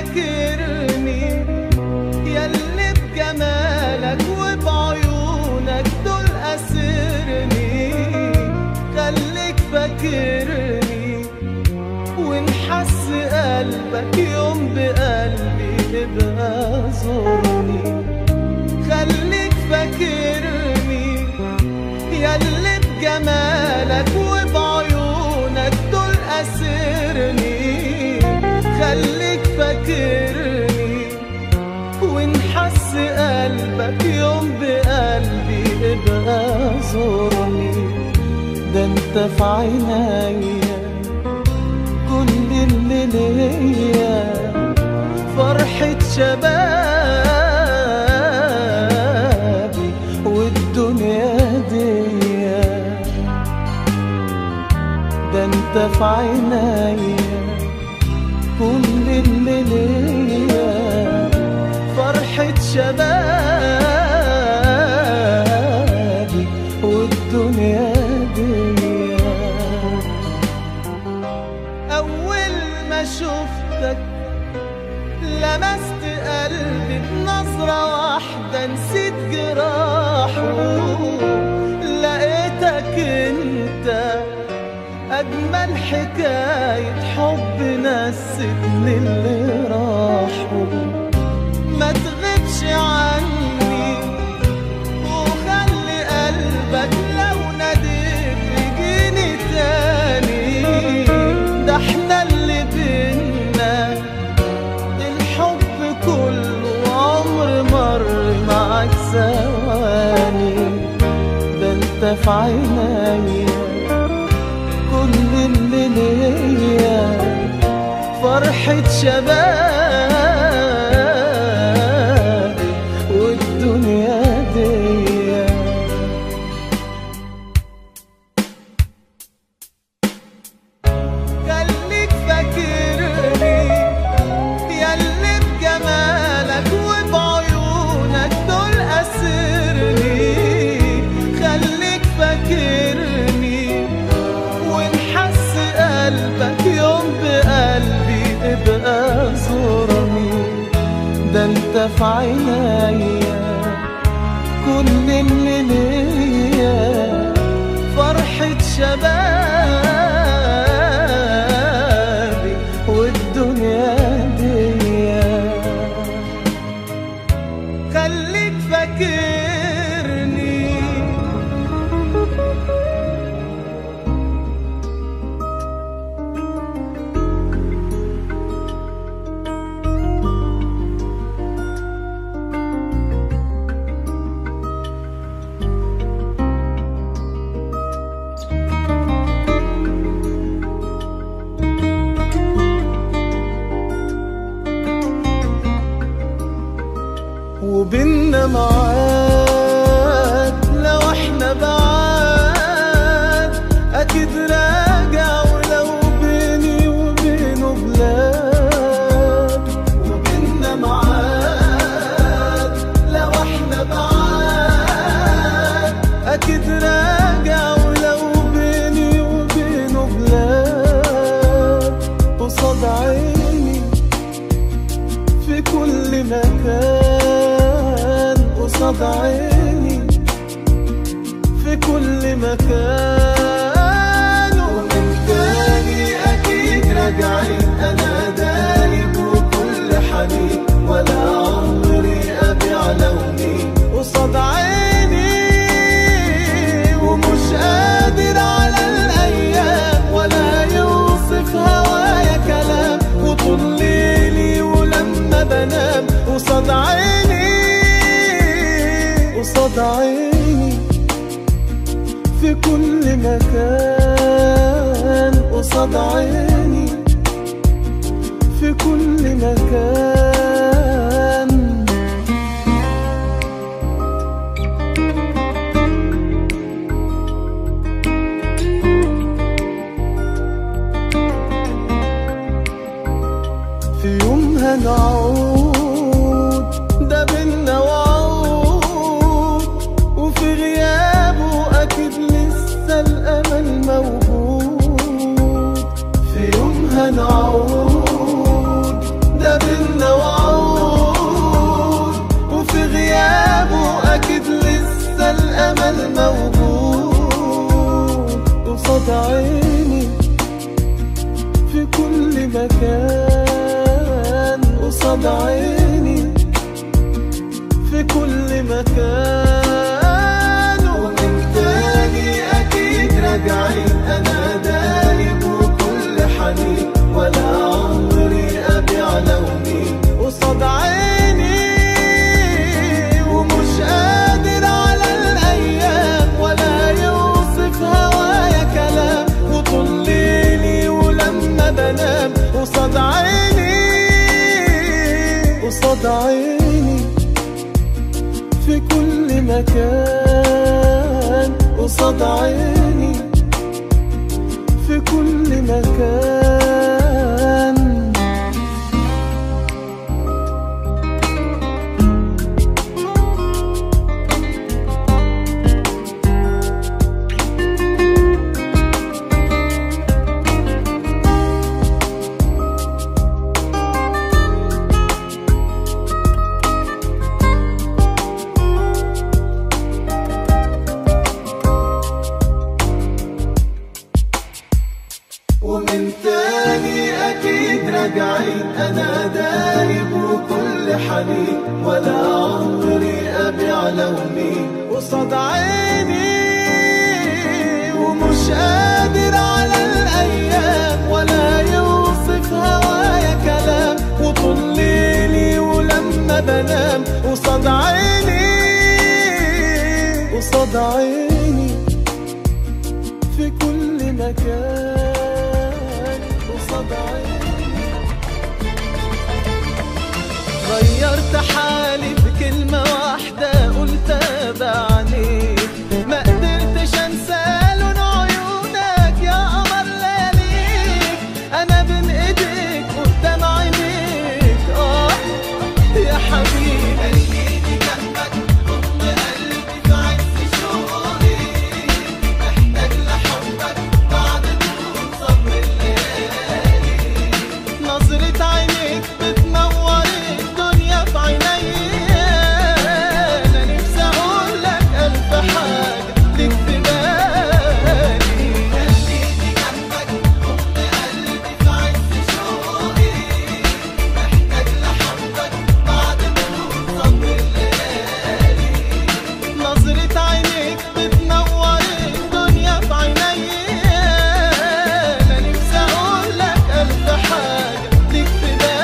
فاكرني ياللي بجمالك وبعيونك دول أسرني خليك فاكرني ونحس قلبك يوم بقلبي ابقى زورني خليك فاكرني ياللي بجمالك وبعيونك دول أسرني خليك فاكرني ونحس قلبك يوم بقلبي ابقى زورني ده انت في عينيا كل اللي ليا فرحة شبابي والدنيا دي ده انت في عينيا كل اللي ليا فرحة شبابي والدنيا دي أول ما شفتك لمست قلبي بنظرة واحدة نسيت جراحه لقيتك انت أجمل حكاية حب نستني اللي راحوا ما تغيبش عني وخلي قلبك لو ناديت يجيني تاني ده احنا اللي بينا الحب كله عمر مر معاك ثواني ده انت في عينيا كل اللي ليا فرحة شبابي والدنيا دي خليك فاكرني ياللي بجمالك وبعيونك دول أسرني خليك فاكرني ونحس قلبك يوم بقلبي ابقى زورني ده انت في عينيا كل اللي ليا فرحة شبابي والدنيا دي خليك فاكرني وبيننا معاد لو احنا بعاد اكيد راجع ولو بيني وبينه بلاد وبيننا معاد لو احنا بعاد اكيد راجع ولو بيني وبينه بلاد قصاد عيني في كل مكان قصاد عيني في كل مكان ومن تاني أكيد راجعين أنا دايب وكل حنين ولا عمري أبيع لوني قصاد عيني ومش قادر على الأيام ولا يوصف هوايا كلام وطول ليلي ولما بنام قصاد عيني قصاد عيني في كل مكان قصاد عيني في كل مكان في يوم هنعود ده بينا وعود وفي غيابه أكيد لسه الأمل موجود في يوم هنعود ده بينا قصاد عيني في كل مكان ومن تاني أكيد راجعين أنا دايب وكل حنين ولا عمري أبيع لوني قصاد عيني ومش قادر على الأيام ولا يوصف هوايا كلام وطول ليلي ولما بنام قصاد عيني قصاد عيني في كل مكان قصاد عيني في كل مكان ومن تاني أكيد راجعين أنا دايب وكل حنين ولا عمري أبيع لوني قصاد عيني ومش قادر على الأيام ولا يوصف هوايا كلام وطول ليلي ولما بنام قصاد عيني قصاد عيني في كل مكان قصاد عيني غيرت حالي بكلمة واحدة قلتها بعينيك ما قدرتش انسى لون عيونك يا قمر لياليك انا بين ايديك قدام عينيك اه يا حبيبي خليني جنبك ضم قلبي في عز شوقي محتاج لحبك بعد طول صبر الليالي نظرة عينيك بتنور الدنيا في عينيا أنا نفسي أقول لك ألف حاجة ليك في بالي خليني جنبك ضم قلبي في عز شوقي محتاج لحبك بعد طول صبر الليالي نظرة عينيك بتنور الدنيا في عينيا أنا نفسي أقول لك ألف حاجة ليك في بالي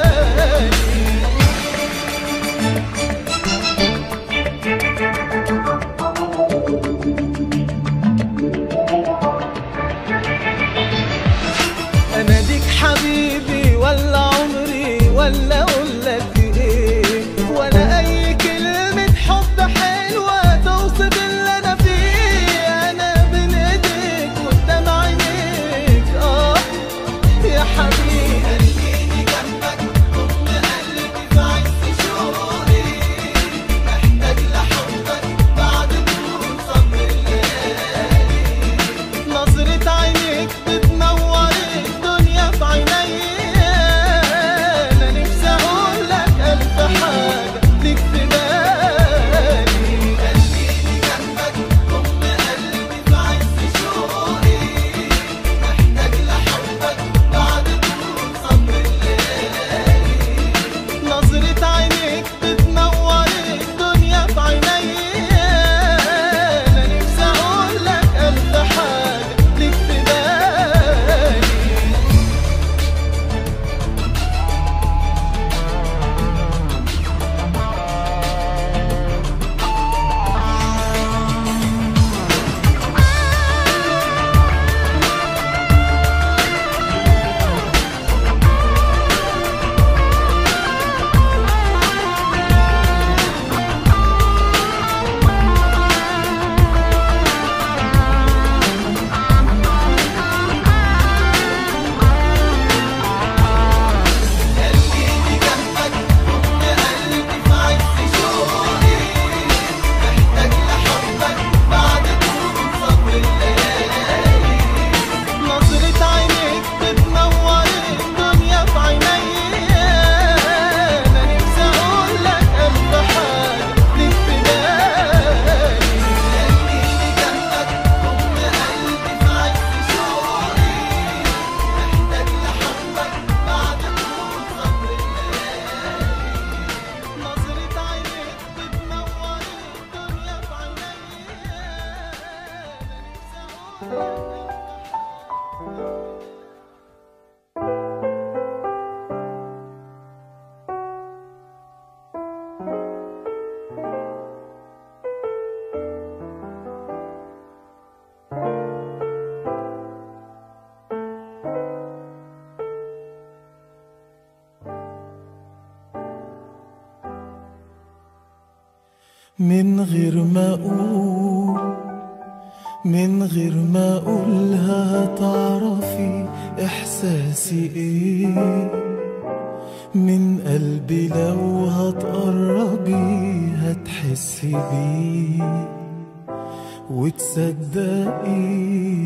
اناديك حبيبي ولا عمري ولا اقول لك ايه ولا اي كلمة حب حلوة توصف اللي انا فيه انا بين ايديك قدام عينيك اه يا حبيبي خليني جنبك ضم قلبي في عز شوقي محتاج لحبك بعد طول صبر الليالي نظرة عينيك بتنور الدنيا في عينيا أنا نفسي من غير ما اقول من غير ما اقولها هتعرفي احساسي ايه من قلبي لو هتقربي هتحسي بيه وتصدقي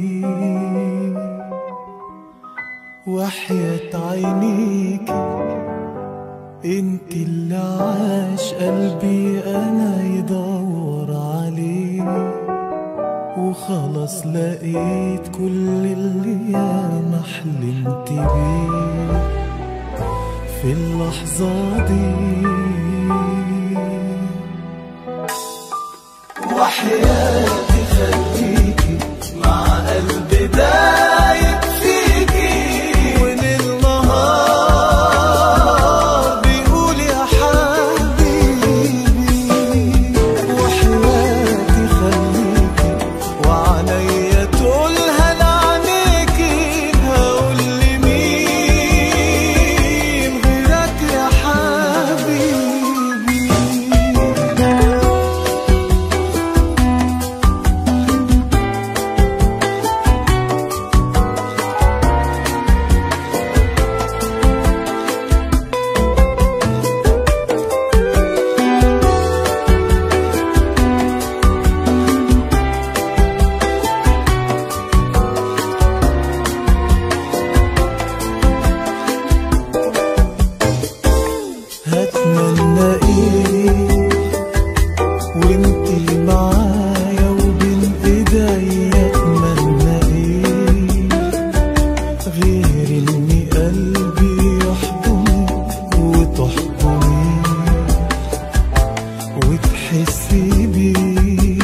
وحياة عينيكي انت اللي عاش قلبي انا يدور عليه وخلاص لقيت كل اللي ياما حلمت بيه في اللحظة دي وحياتي خليكي مع قلبي دايب فيكي وليل نهار بيقول يا حبيبي وحياتي خليكي وعليا تقولها لعنيكي هقول لمين غيرك يا حبيبي هتمنى ايه وانتي معايا وبين ايديا اتمنى ايه غير اني قلبي يحضنك وتحضني وتحسي بيه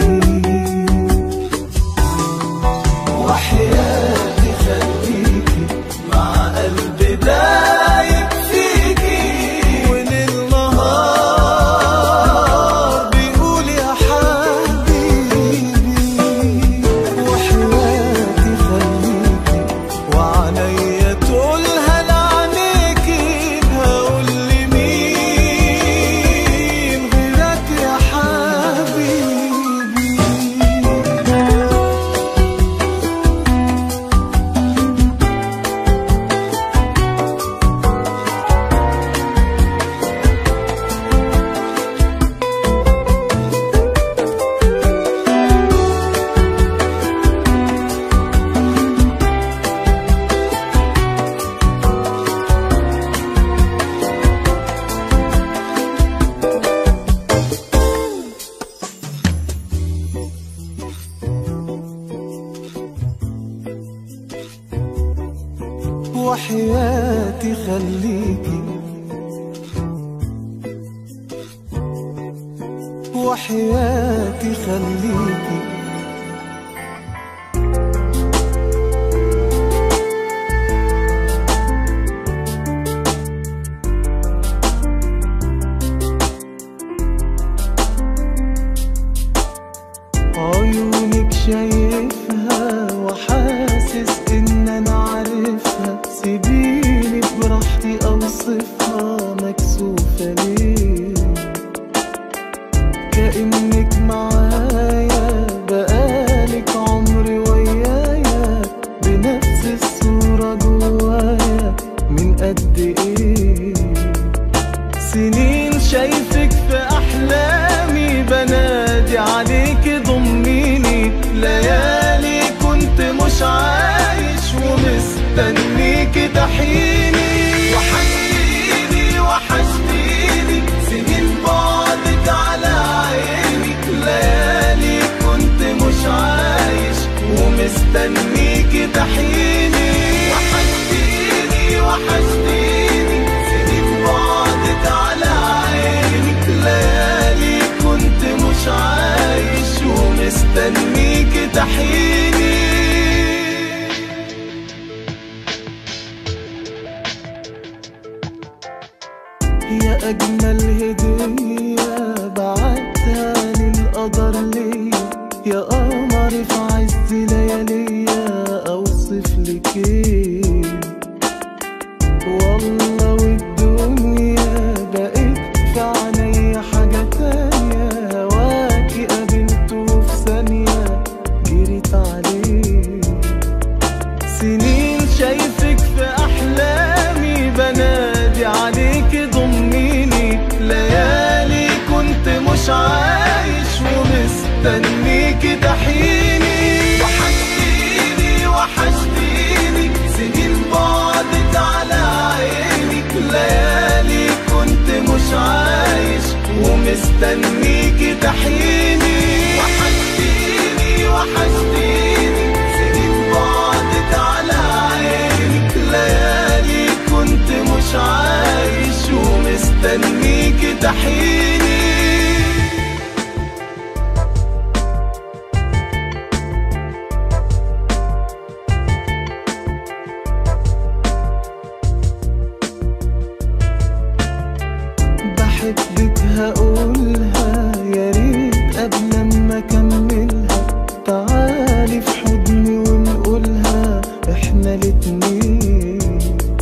وحياتي خليكي مع قلبي دايب فيكي وليل نهار بيقول يا حبيبي وحياتي خليكي وعليا تقولها لعنيكي هقول لمين غيرك يا حبيبي وحياتي خليكي وحياتي خليكي عيونك شايفها وحاسس ان انا عارفها سيبيني براحتي اوصفها مكسوفة ليه كأنك معايا بقالك عمري ويايا بنفس الصورة جوايا من قد ايه سنين شايفك في احلامي بنادي عليك ضميني ليالي كنت مش عايش ومستنيك تحيني وحشتيني وحشتيني سنين بعدك على عيني ليالي كنت مش عايش ومستنيك تحيني وحشتيني وحشتيني سنين بعدك على عيني ليالي كنت مش عايش ومستنيك تحيني يا أجمل هدية بعتها للقدر ليا يا قمر في عز لياليا أوصف لك إيه والله والدنيا بقت في عينيا حاجة تانية مش عايش ومستنيكي تحيني وحشتيني وحشتيني سنين بعدت على عينك ليالي كنت مش عايش ومستنيكي تحيني بحبك هقولها يا ريت قبل ما اكملها تعالي في حضني ونقولها احنا الاتنين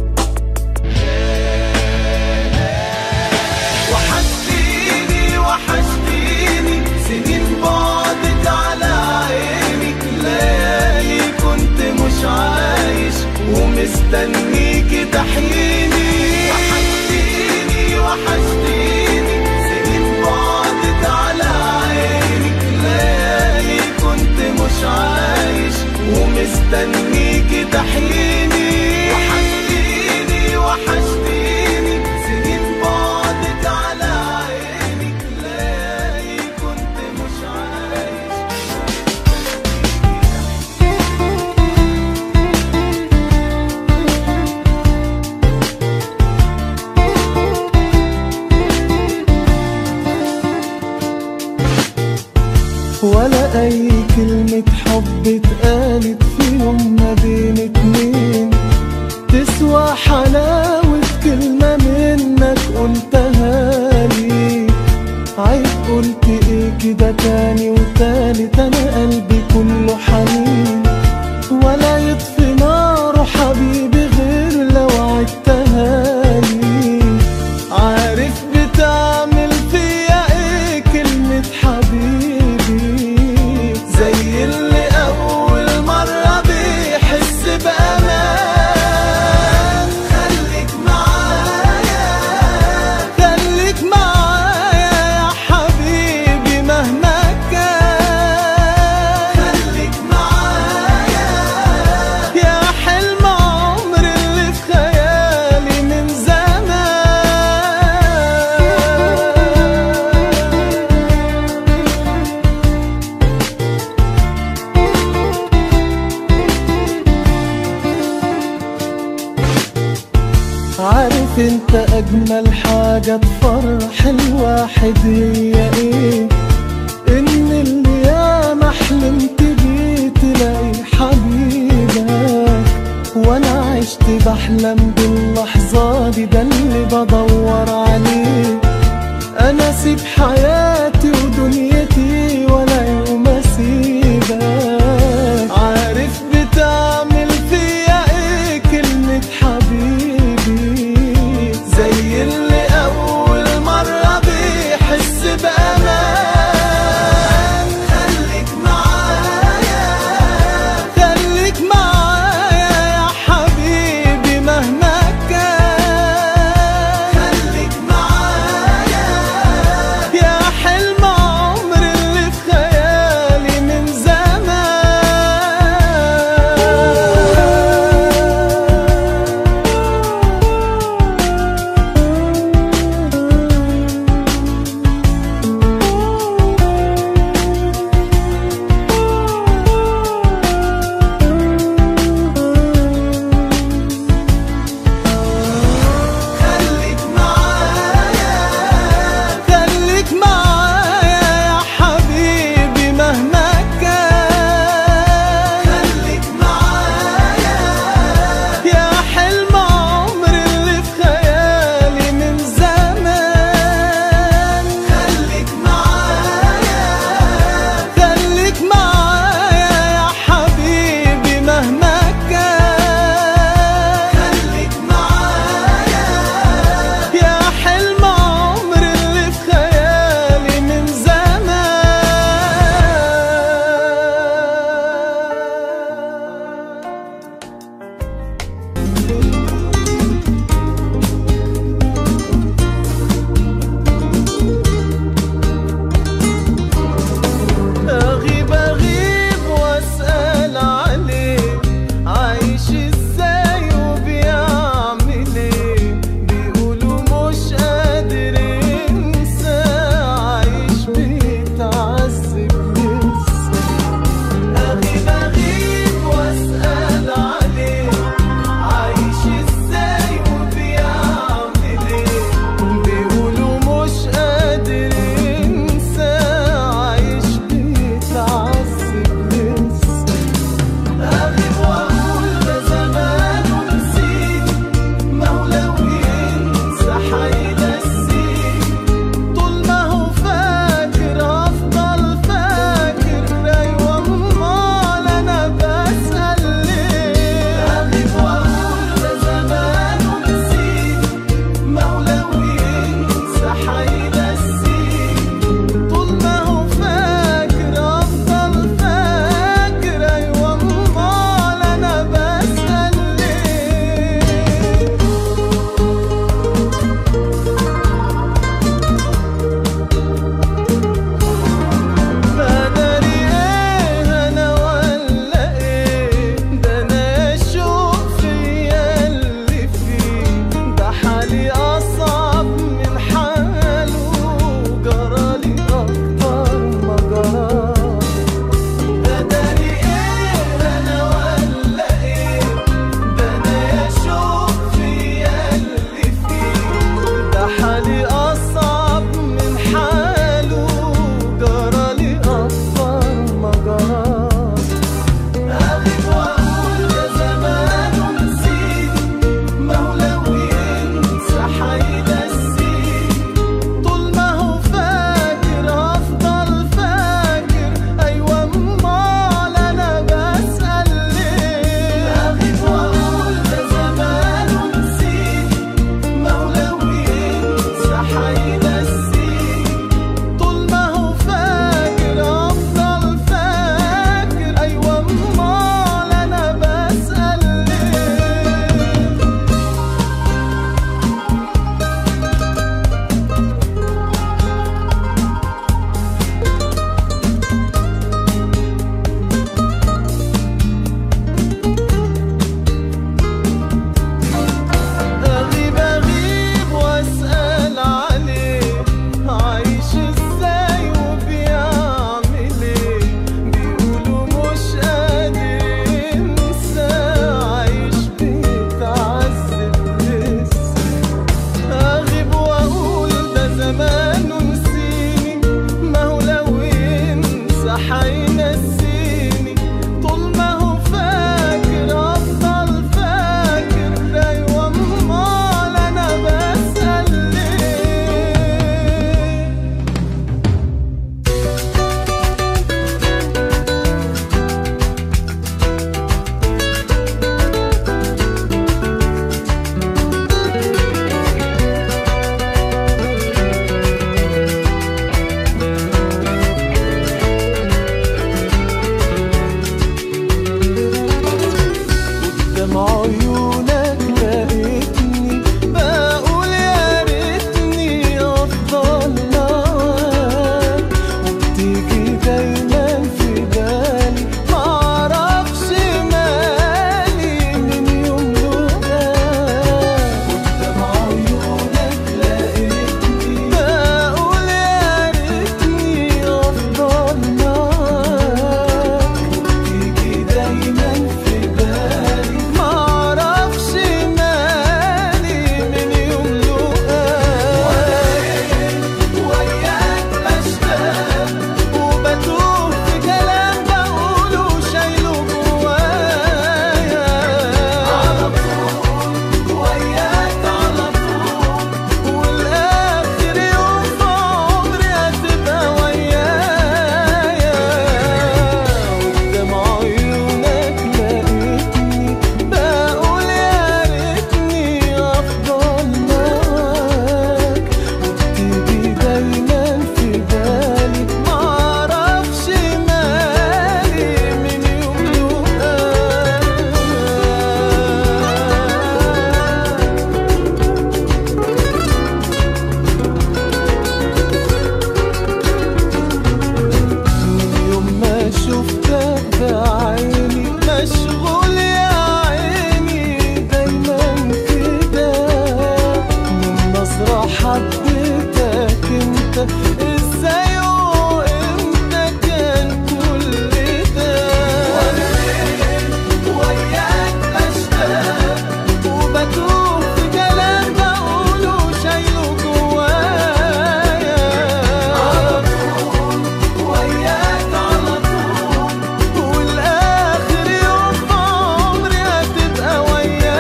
وحشتيني وحشتيني سنين بعدت على عينك ليالي كنت مش عايش ومستنيكي تحيني وحشتيني وحشتيني سنين بعدت على عينك ليالي كنت مش عايش ومستنيكي تحيني وحشتيني وحشتيني سنين بعدت على عينك ليالي كنت مش عايش ولا اي كلمة حب اتقالت في يوم ما بين اتنين تسوى حلاوة كلمة منك قلتها لي عيب قلت ايه كده تاني وتالت انا قلبي كله حنين ولا يطفي ناره حبيبي غير لو عدتها لي عارف بتعمل فيا ايه كلمة حبيبي زي اللي اول مرة بيحس بامان خليك معايا خليك معايا يا حبيبي مهما كان خليك معايا يا حلم عمري اللي في خيالي من زمان عارف انت اجمل حاجة تفرح الواحد هي ايه ان اللي ياما حلمت بيه تلاقي حبيبك وانا عشت بحلم باللحظة دي ده اللي بدور عليه انا اسيب حياتي ودنيتي ولا يوم اسيبك عارف بتعمل فيا ايه كلمة حبيبي زي اللي اول مرة بيحس بامان خليك معايا خليك معايا يا حبيبي مهما كان خليك معايا يا حبيتك انت ازاي وامتى كان كل ده وانا ليه وياك بشتاق وبتوه في كلام بقوله شايله جوايا على طول وياك على طول والاخر يوم في عمري هتبقى ويايا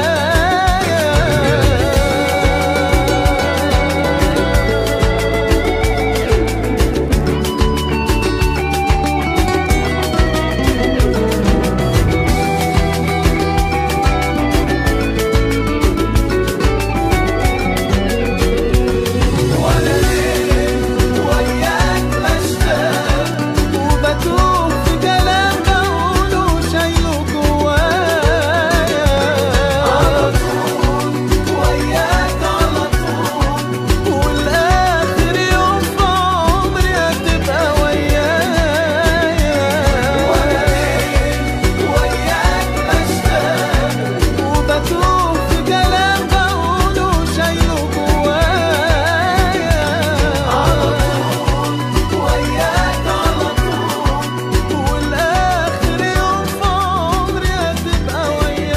وانا ليه وياك بشتاق وبتوه في كلام بقوله شايله جوايا على طول وياك على طول والاخر يوم في عمري هتبقى ويايا وانا ليه وياك بشتاق وبتوه في كلام بقوله شايله جوايا على طول وياك على طول والاخر يوم في عمري هتبقى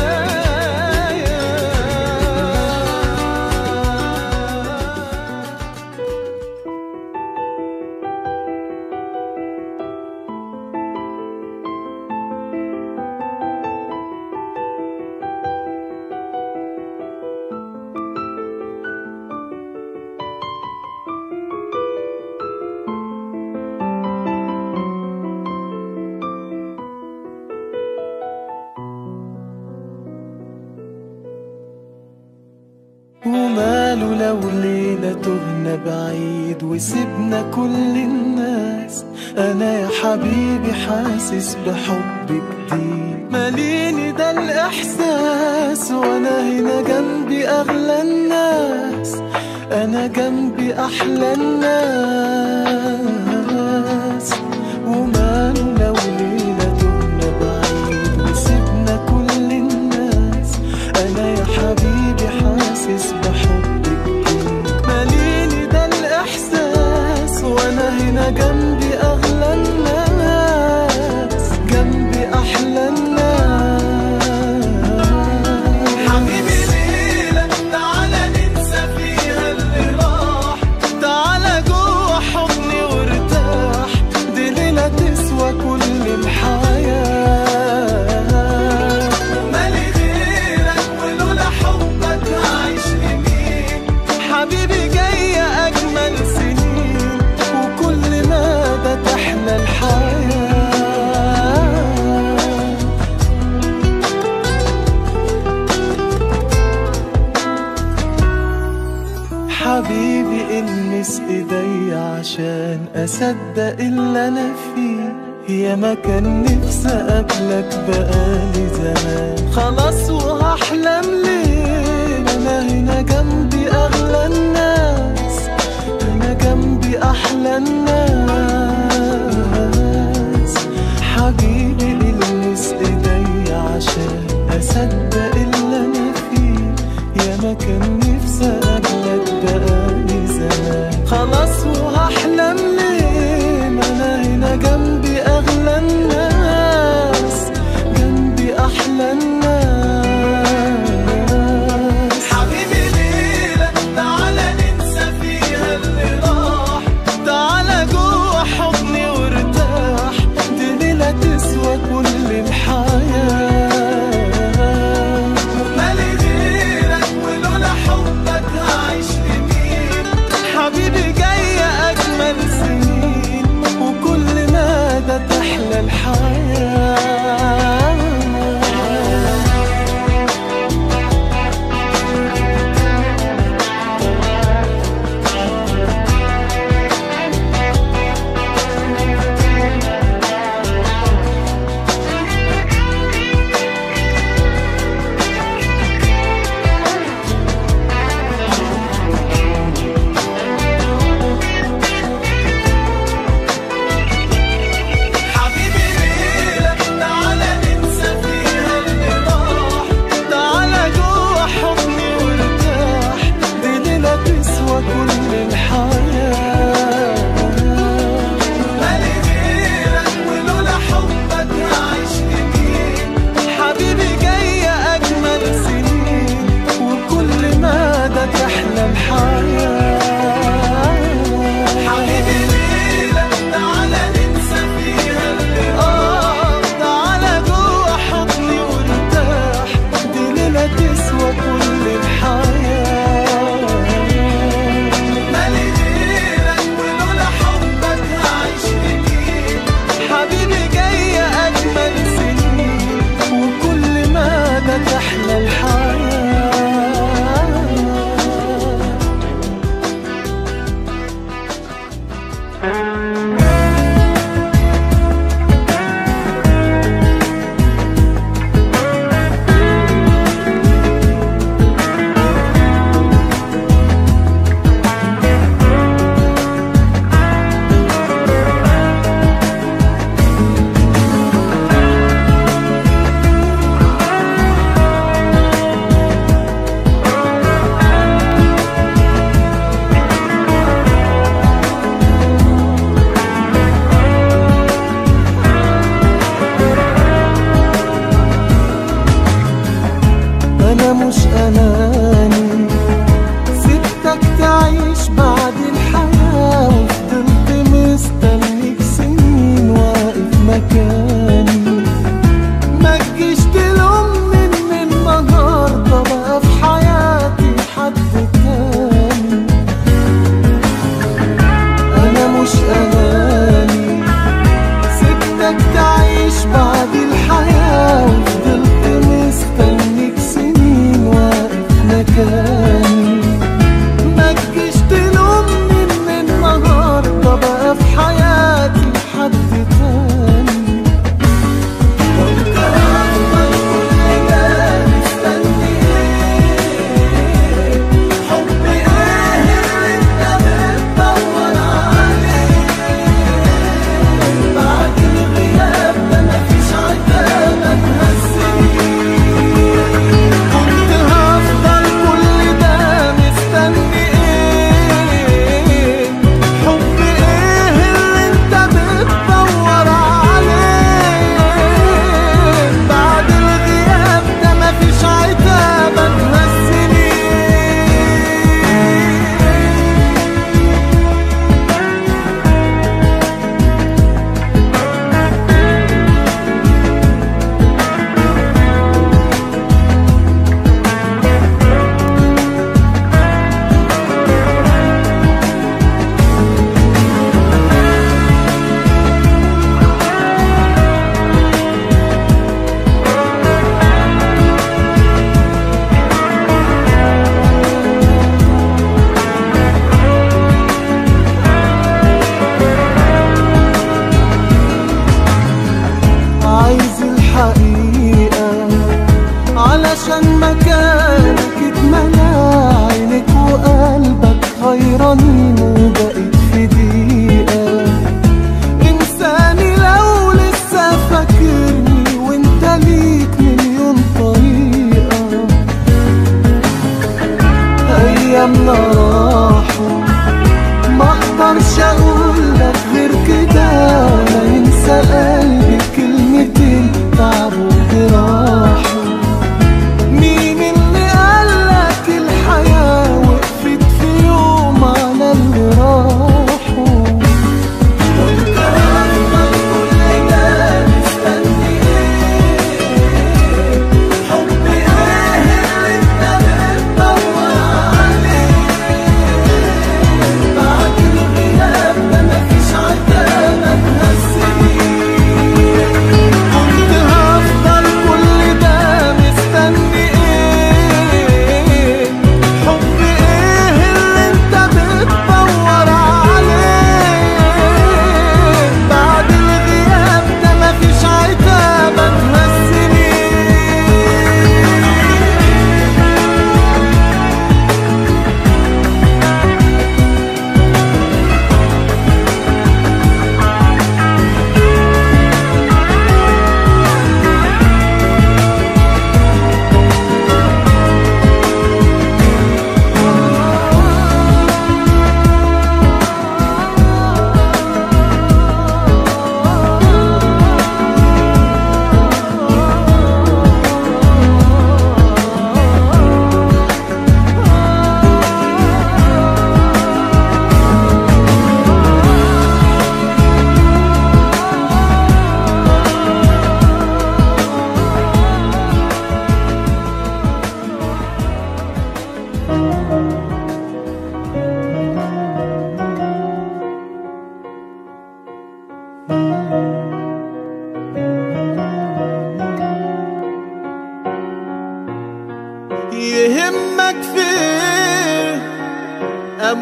ويايا وماله لو ليلة تهنا بعيد وسيبنا كل الناس أنا يا حبيبي حاسس بحب جديد ماليني ده الإحساس وأنا هنا جنبي أغلى الناس أنا جنبي أحلى الناس وماله لو ليلة تهنا بعيد وسيبنا كل الناس أنا يا حبيبي حاسس بحب جديد ماليني ده الإحساس وأنا هنا جنبي أغلى الناس جنبي أحلى الناس حبيبي ليلة تعالى ننسى فيها اللي راح تعالى جوه حضني وارتاح دي ليلة تسوى كل الحياة ومالي غيرك ولولا حبك هعيش لمين حبيبي جاية أجمل سنين وكل مدى تحلى الحياة حبيبي المس ايدي عشان اصدق اللي انا فيه يا ما كان نفسي اقابلك بقالي زمان خلاص وهحلم ليه انا هنا جنبي اغلى الناس انا جنبي احلى الناس حبيبي المس ايدي عشان اصدق اللي انا فيه يا ما كان نفسي اقابلك بقالي زمان خلاص وهحلم ليه ما انا هنا جنبي اغلى الناس جنبي احلى الناس حبيبي ليلة تعالى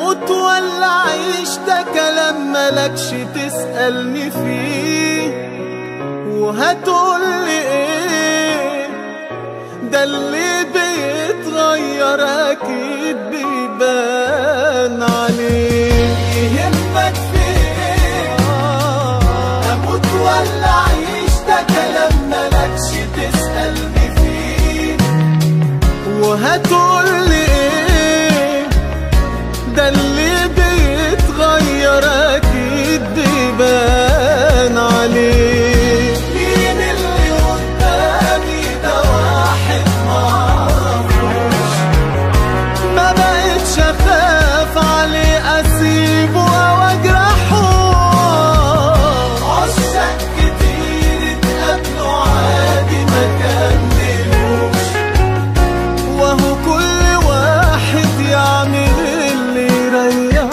اموت ولا اعيش ده كلام ملكش تسألني فيه وهتقولي ايه ده اللي بيتغير اكيد بيبان عليه يهمك في ايه اموت ولا اعيش ده كلام ملكش تسألني فيه وهتقولي ايه ده اللي بيتغير اكيد بيبان عليه مين اللي قدامي ده واحد معرفوش ما بقتش اخاف عليه اسيبه او اجرحه عشاق كتير اتقابلوا عادي ما كملوش وهو كل واحد يعمل اللي يريحه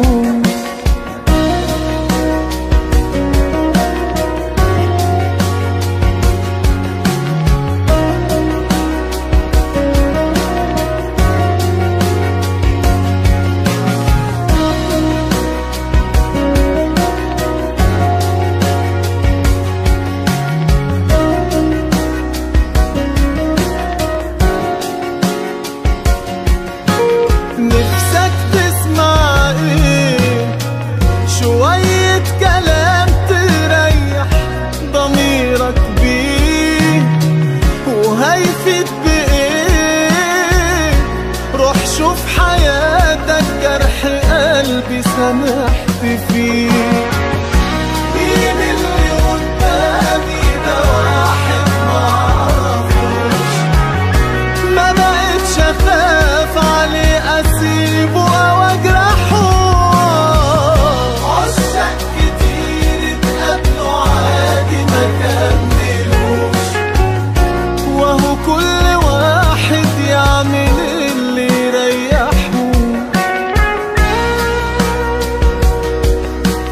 نفسك تسمع ايه شوية كلام تريح ضميرك بيه وهيفيد بايه روح شوف حياتك جرح قلبي سامحت فيه مين اللي قدامي ده واحد معرفوش ما بقتش اخاف عليه اسيبه او اجرحه عشاق كتير اتقابلوا عادي ما كملوش وهو كل واحد يعمل اللي يريحه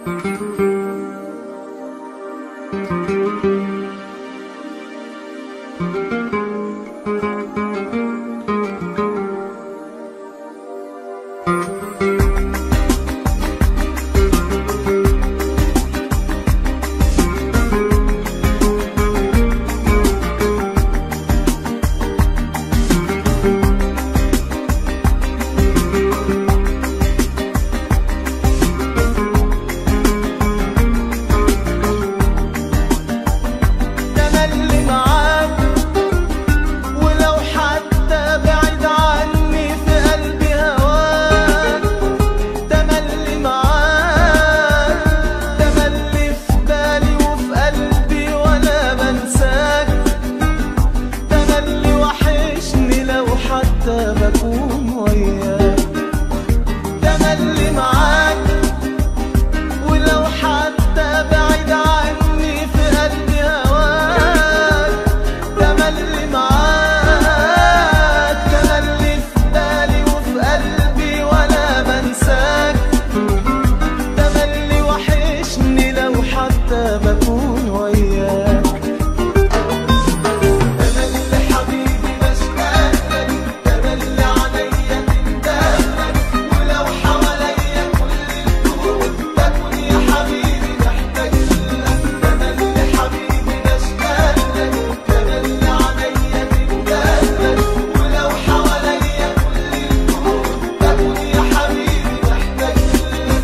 تملي معاك ولو حتى بعيد عني في قلبي هواك تملي معاك تملي في بالي وفي قلبي ولا بنساك تملي وحشني لو حتى بكون وياك تملي معاك ولو حتى بعيد عني في قلبي هواك تملي معاك تملي في بالي وفي قلبي ولا بنساك تملي وحشني لو حتى بكون وياك تملي حبيبي بشتاق لك تملي عليا تندهلك ولو حواليا كل الكون بكون يا حبيبي محتاج لك تملي حبيبي بشتاق لك تملي عليا تندهلك ولو حواليا كل الكون بكون يا حبيبي محتاج لك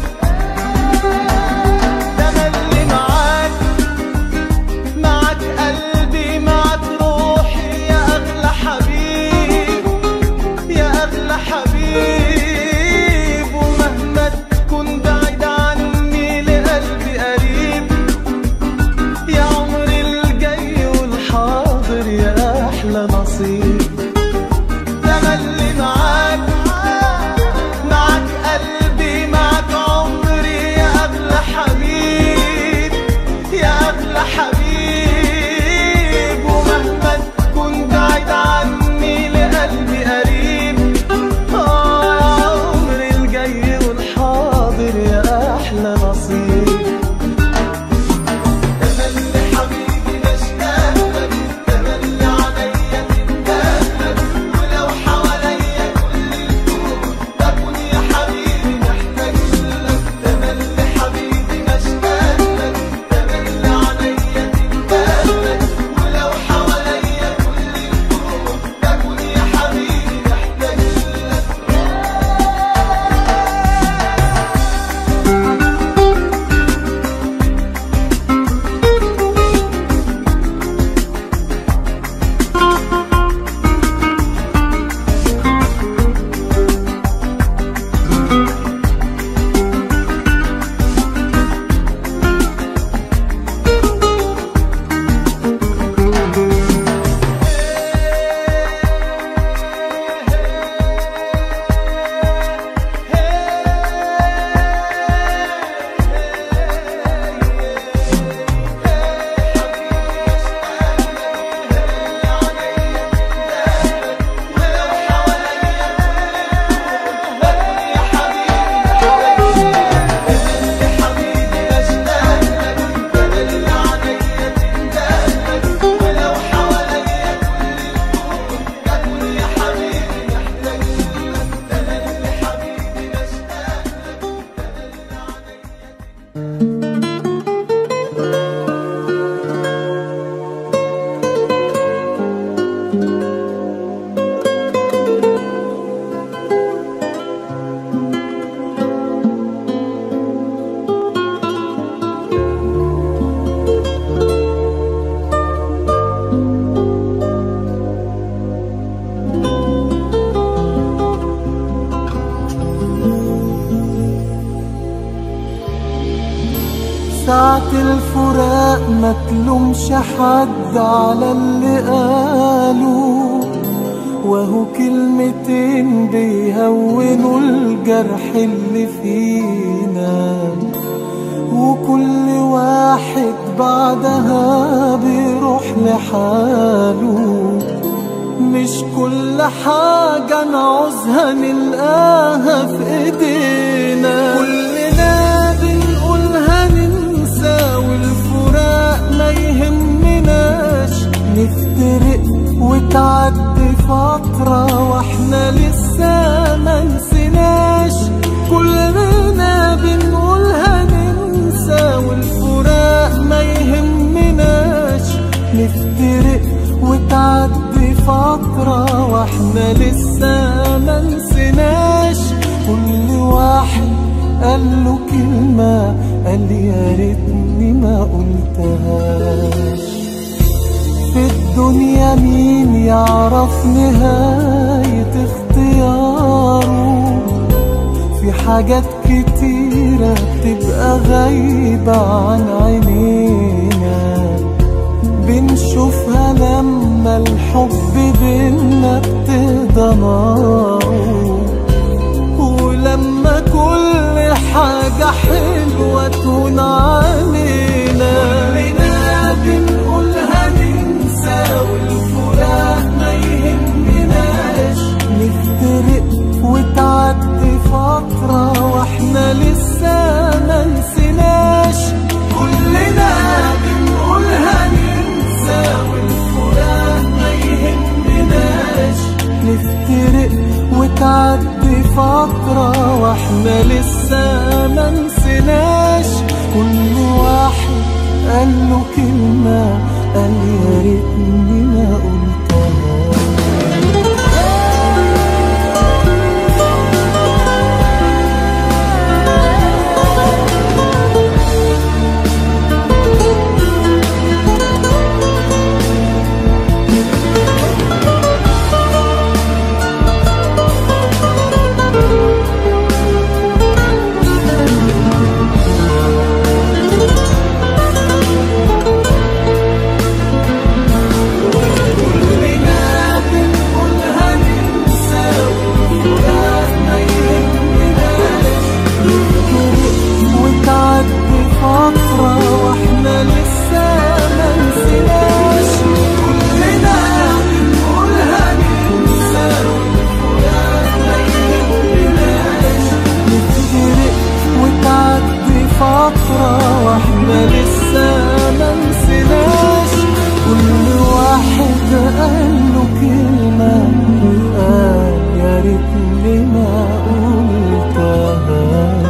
تملي معاك معك قلبي معك روحي يا أغلى حبيب يا أغلى حبيب ومهما تكون بعيد عني لقلبي قريب يا عمري الجاي والحاضر يا أحلى نصيب تملي معاك معك قلبي معك عمري يا أغلى حبيب يا أغلى حبيب ومهما تكون بعيد عني لقلبي قريب آه يا عمري الجاي والحاضر يا أحلى نصيب تملي حبيبي بشتاق لك تملي عليا تندهلك ولو حواليا كل الكون بكون يا حبيبي محتاج لك تملي حبيبي بشتاق لك تملي عليا تندهلك ولو حواليا كل الكون بكون يا حبيبي محتاج لك ساعة الفراق ما تلومش حد على اللي قالوا وهو كلمتين بيهونوا الجرح اللي فينا وكل واحد بعدها بيروح لحاله مش كل حاجة نعوزها نلقاها في ايدينا كلنا بنقولها يا ريتني ما قلتهاش في الدنيا مين يعرف نهاية اختياره في حاجات كتيرة بتبقى غايبة عن عينينا بنشوفها لما الحب بينا ابتدى ناره ولما كل حاجة حلوة تهون علينا كلنا بنقول هننسى والفراق ما يهمناش نفترق وتعدي فترة واحنا لسه ما نسيناش كلنا بنقول هننسى والفراق ما يهمناش نفترق وتعدي فترة واحنا لسه ما نسيناش كل واحد قال له كلمة قال يا ريتني ما قلتها كلنا بنقول هننسى والفراق ما يهمناش وتعدي فترة واحنا لسه ما نسيناش كلنا بنقول هننسى والفراق ما يهمناش نفترق وتعدي فترة واحنا لسه ما نسيناش كل واحد قال له كلمة قال يا ريتني ما قلتها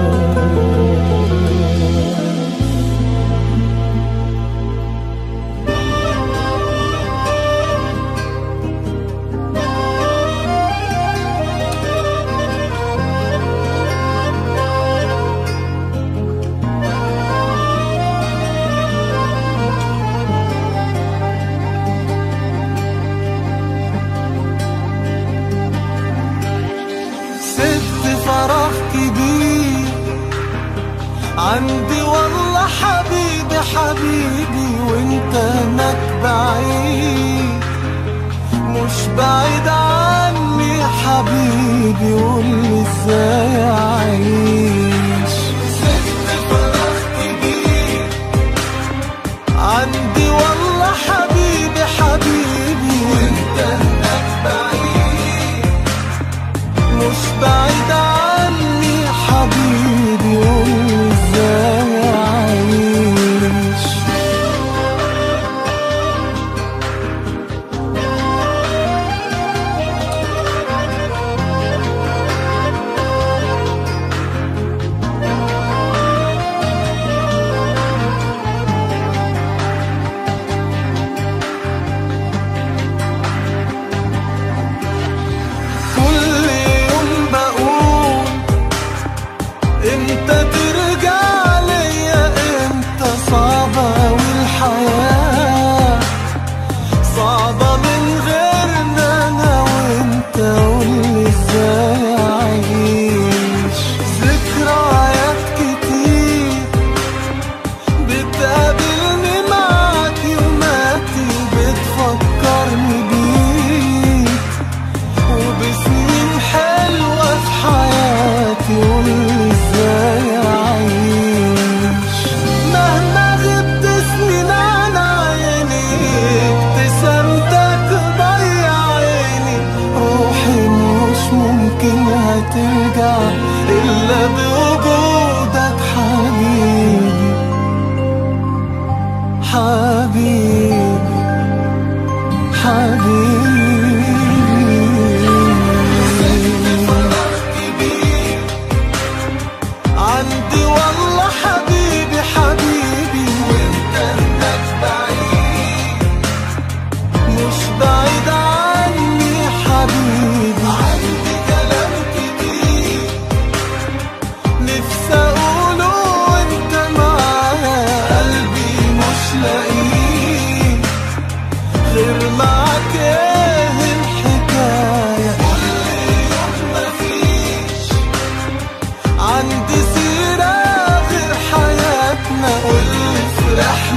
سبت فراغ كبير عندي والله حبيبي حبيبي وانت هناك بعيد مش بعيد عني حبيبي قولي ازاي اعيش سبت فراغ كبير عندي والله حبيبي حبيبي وانت هناك بعيد مش بعيد عني حبيبي قولي ازاي اعيش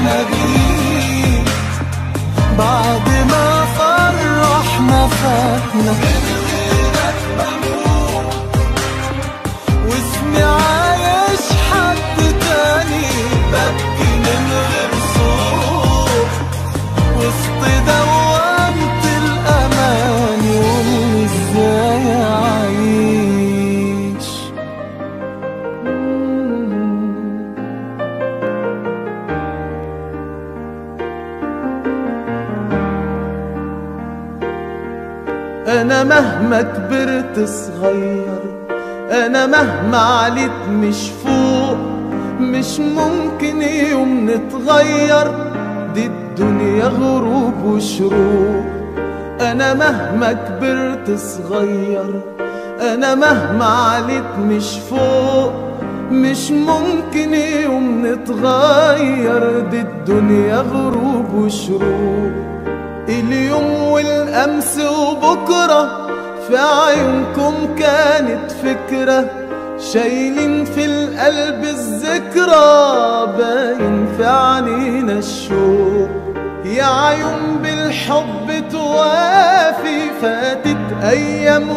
فرحنا بيه بعد ما فرحنا فاتنا واسمي عايش حد تاني ببكي من غير صوت وسط دوامة الأمان يقولي ازاي أعيش أنا مهما كبرت صغير أنا مهما عليت مش فوق مش ممكن يوم نتغير دي الدنيا غروب وشروق أنا مهما كبرت صغير أنا مهما عليت مش فوق مش ممكن يوم نتغير دي الدنيا غروب وشروق اليوم والأمس وبكرة في عيونكم كانت فكرة شايلين في القلب الذكرى باين في عنينا الشوق يا عيون بالحب توافي فاتت أيام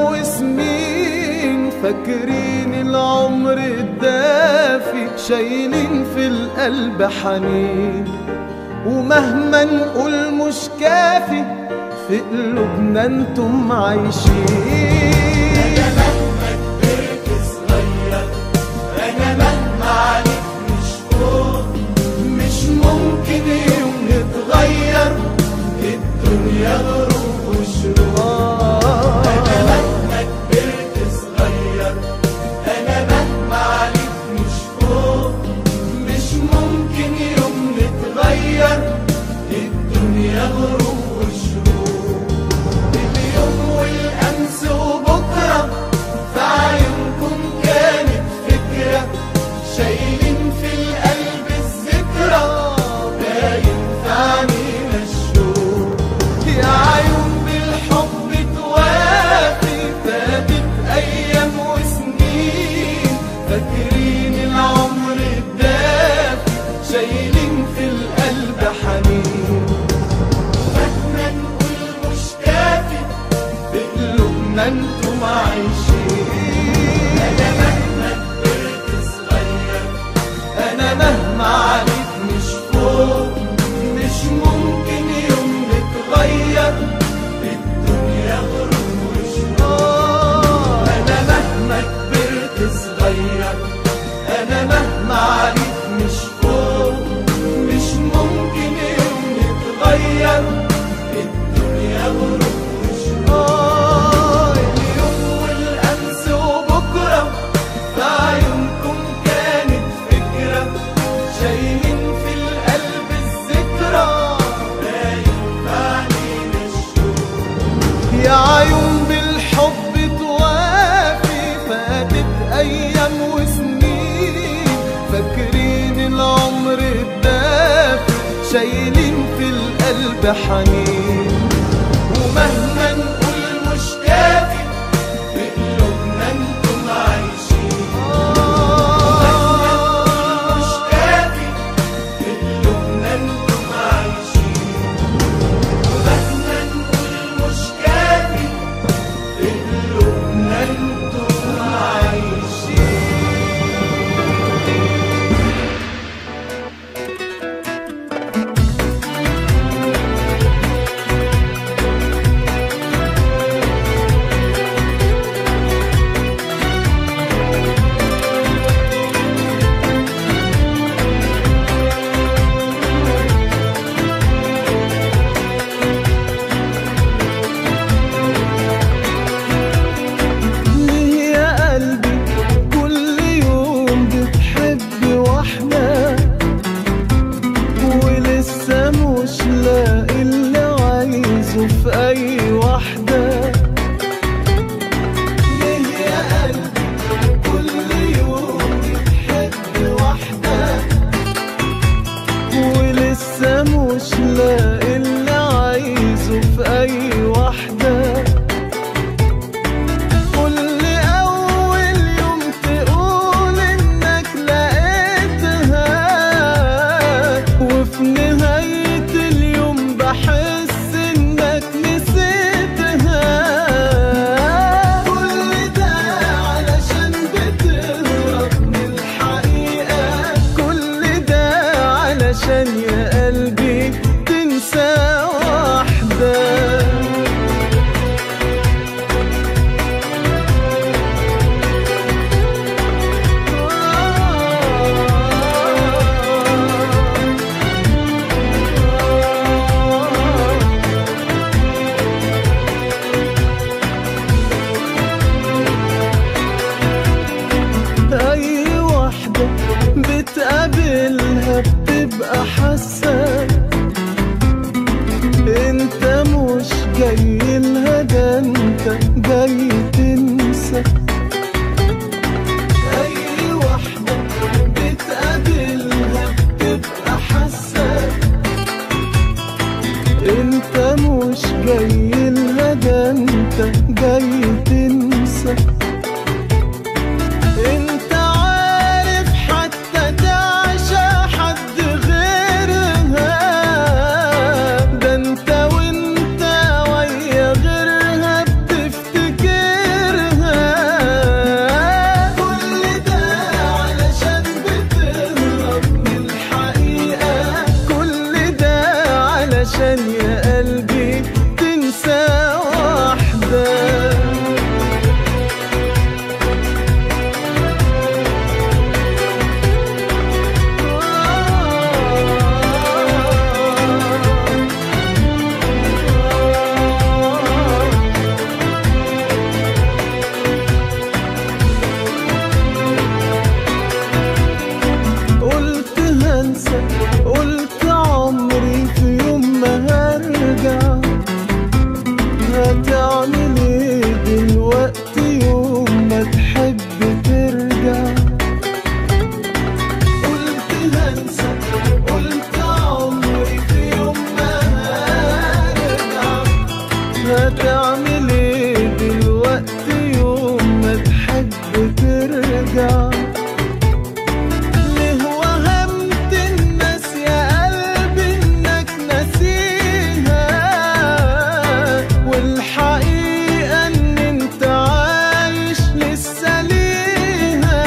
وسنين فاكرين العمر الدافي شايلين في القلب حنين ومهما نقول مش كافي في قلوبنا انتم عايشين أنا مهما كبرت صغير أنا مهما عليك مش فوق مش ممكن يوم نتغير الدنيا غروب وشروق أنا مهما كبرت صغير أنا مهما عليك مش فوق مش ممكن يوم نتغير الدنيا غروب وشروق اليوم والأمس وبكرة في عيونكم كانت فكرة شايلين في القلب الذكرى باين في عنينا الشوق يا عيون بالحب توافي فاتت أيام وسنين فاكرين العمر الدافي شايلين في القلب حنين مهما نقول مش كافي بقلوبنا انتم عايشين أنا مهما كبرت صغير انا مهما عليك مش فوق مش ممكن يوم نتغير الدنيا غروب وشروق آه، انا مهما كبرت صغير انا مهما عليك مش فوق مش ممكن يوم نتغير الدنيا غروب وشروق آه، اليوم والامس وبكره في عيونكم كانت فكره شايلين في القلب الذكرى باين في علينا الشوق يا عيون بالحب توافي فاتت ايام وسنين فاكرين العمر الدافي شايلين في القلب حنين ومهما نقول مش كافي بقلوبنا انتم عايشين آه، مش كافي بقلوبنا انتم عايشين مهما نقول مش كافي بقلوبنا انتم عايشين آه علشان يا قلبي تنسى واحدة أي واحدة بتقابلها بتبقى حاسة انت مش جاي لها ده انت جاي تنسى أي واحدة بتقابلها بتبقى حاسة انت مش جاي لها ده انت جاي تنسى انت عارف حتى تعشى حد غيرها ده انت وانت ويا غيرها بتفتكرها كل ده علشان بتهرب من الحقيقة كل ده علشان يا قلبي تنسى واحدة قلت هنسى قلت عمري في يوم ما هرجع هتعمل ايه دلوقتي يوم ما تحب ترجع قلت هنسى قلت عمري في يوم ما هرجع هتعمل ايه دلوقتي يوم ما تحب ترجع ليه وهمت الناس يا قلبي انك ناسيها والحقيقة ان انت عايش لسه ليها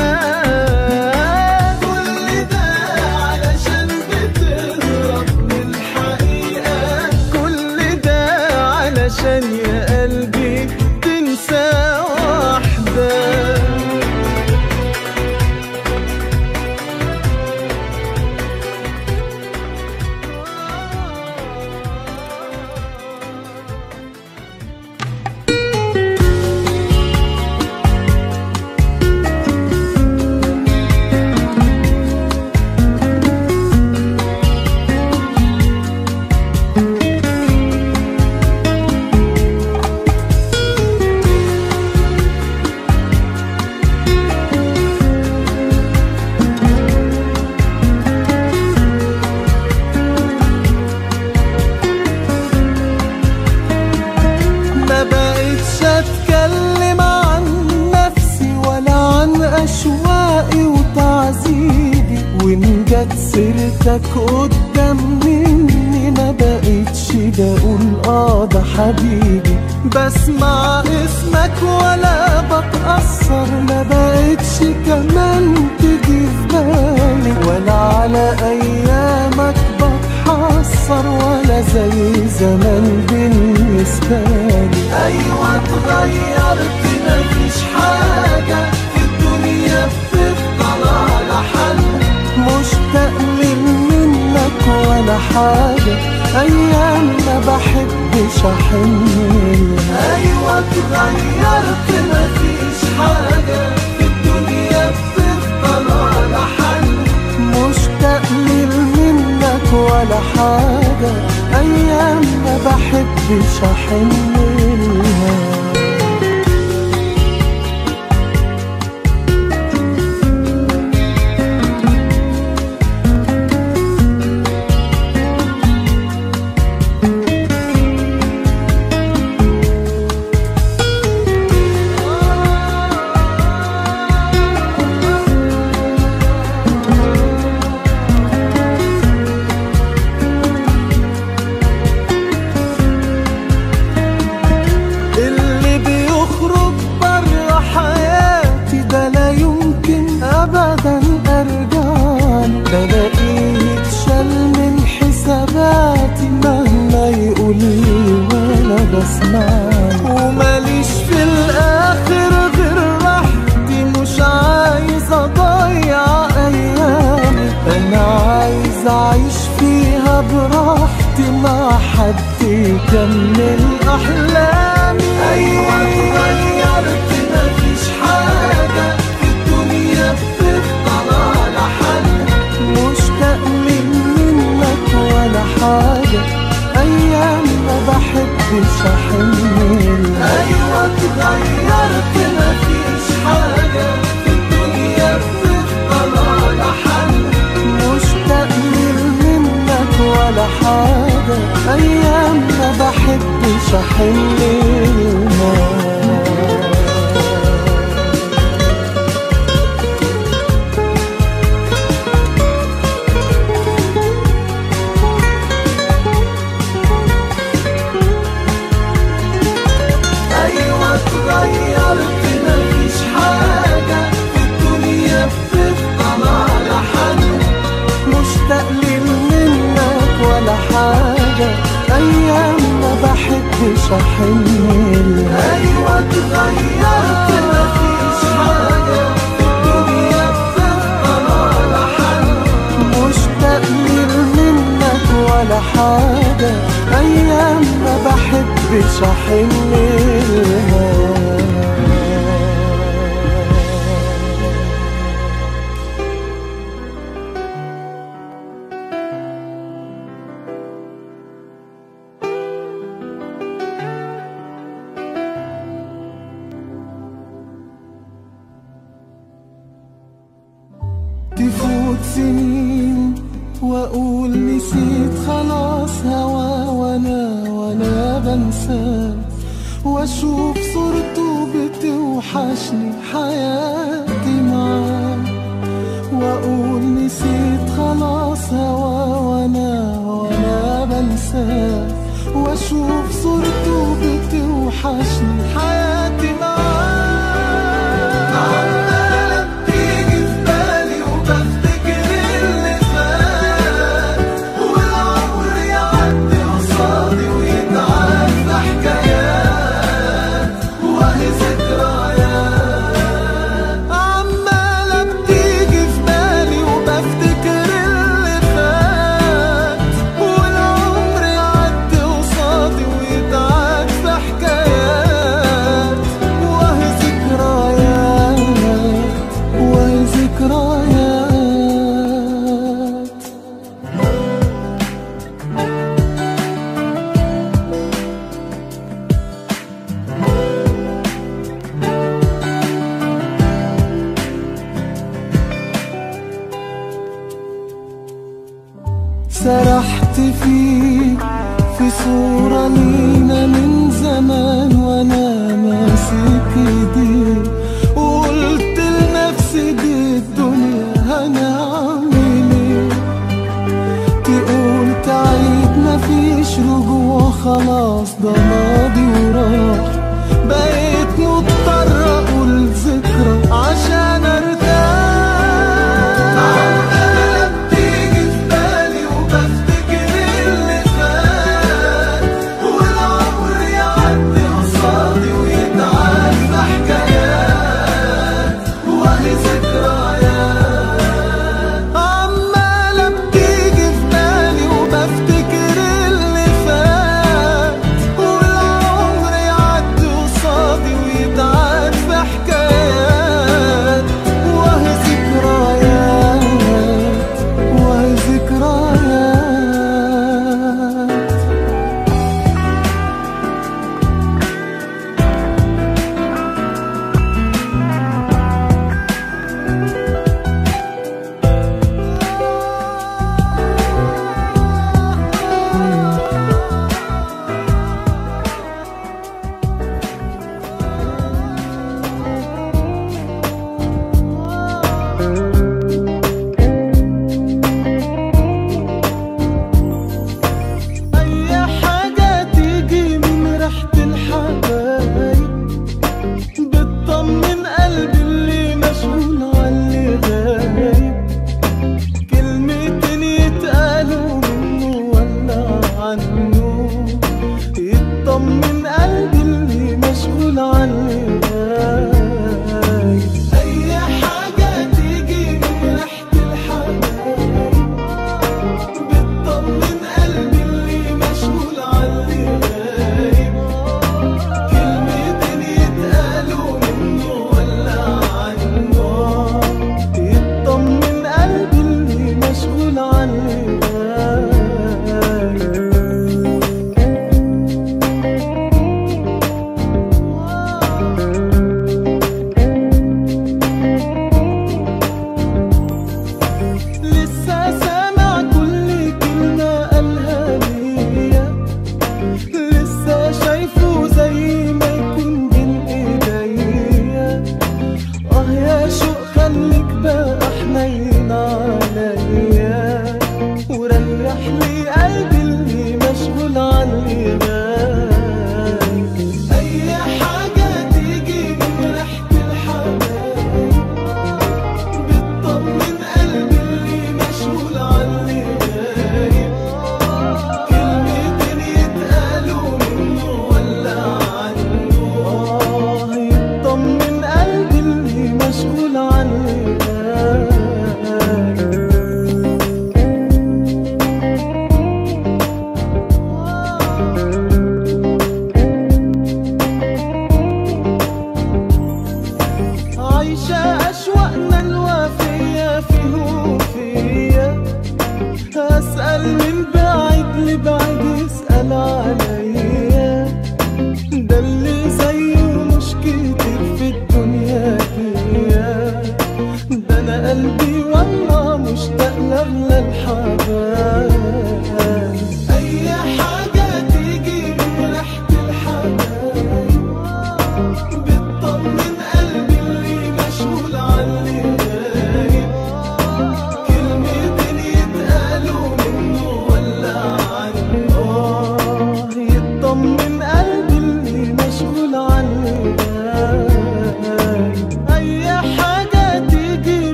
كل ده علشان بتهرب من الحقيقة كل ده علشان يا قلبي تنسى واحدة ما بقتش اتكلم عن نفسي ولا عن اشواقي وتعذيبي وان جت سيرتك قدام مني ما بقتش بقول اه ده حبيبي بسمع اسمك ولا بتأثر ما بقتش كمان تيجي في بالي ولا على ايامك بتحسر ولا زي زمان بالنسبة لي أيوة اتغيرت مفيش حاجة في الدنيا بتفضل على حل مشتاق من منك ولا حاجة أيام ما بحبش أحن لها. أيوة اتغيرت مفيش حاجة في الدنيا بتفضل على حل مشتاق من منك ولا حاجة أيام ما بحبش أحن لها عايز اعيش فيها براحتي مع حد يكمل احلامي ايوه اتغيرت مفيش حاجه في الدنيا بتفضل على حل مشتاق منك ولا حاجه ايام ما بحبش احمل ايوه اتغيرت مفيش حاجه في الدنيا بتفضل على حل مشتاق منك ولا حاجه ايام ما بحبش احمل ايوه اتغيرت مفيش حاجه في الدنيا بتفضل على حل مشتاق لي منك ولا حاجه ايام ما بحبش احمل ايوه اتغيرت مفيش حاجه في الدنيا بتفضل على حل مشتاق لي منك ولا حاجه ايام ما بحبش احملها تفوت سنين واقول نسيت خلاص هوا وانا وانا بنساه واشوف صورته بتوحشني حياتي معاه واقول نسيت خلاص هوا وانا وانا بنساه واشوف صورته بتوحشني حياتي معاه عمالة بتيجي في بالي وبفتكر اللي فات والعمر يعدي قصادي ويتعاد في حكايات وهي ذكريات عمالة بتيجي في بالي وبفتكر اللي فات والعمر يعدي قصادي ويتعاد في حكايات وهي ذكريات وهي ذكريات سرحت فيك في صورة لينا من زمان وانا ماسك ايديك وقلت لنفسي دي الدنيا هنعمل ايه تقول تعيد مفيش رجوع خلاص ده ماضي وراح بقيت مضطر اقول ذكرى عشان ارتاح عمالة بتيجي في بالي وبفتكر اللي فات والعمر يعدي قصادي ويتعاد في حكايات وهي ذكريات عمالة بتيجي في بالي وبفتكر اللي فات والعمر يعدي قصادي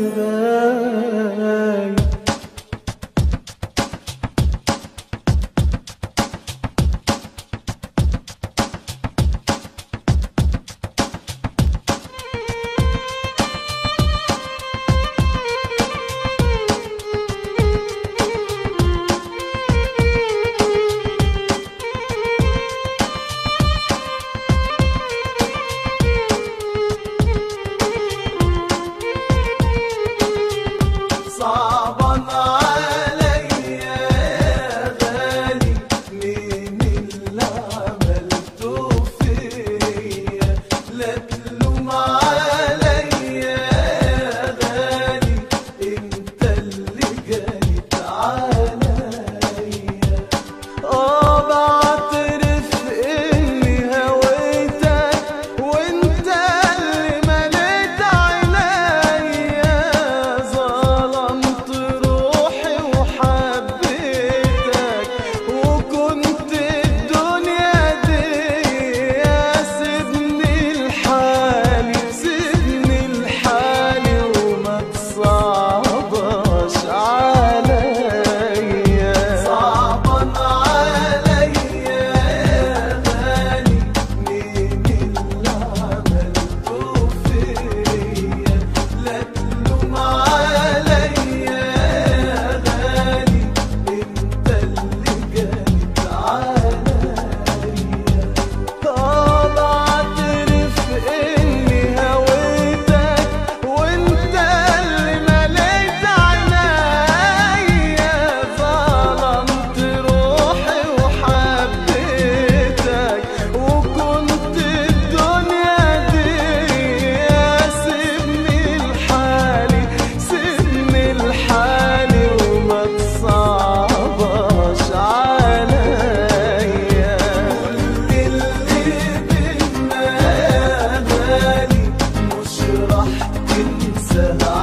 غالي صعبا عليا يا غالي من اللي عملته فيا لا تلوم عليا يا غالي انت اللي جريت عليا اه بعترف اني هويتك وانت اللي مليت عينيا ظلمت روحي وحبيتك وكنت الدنيا دي سيبني لحالي سيبني لحالي وما تصعبش عليا صعبا عليا يا غالي من اللي عملته فيا لا تلوم عليا يا غالي انت اللي جريت عليا طال اعترف اني هويتك وانت اللي مليت عينيا ظلمت روحي وحبيتك وكنت الدنيا دي سيبني لحالي سيبني لحالي وما تصعبش عليا كل اللي بينا غالي مش راح تنسى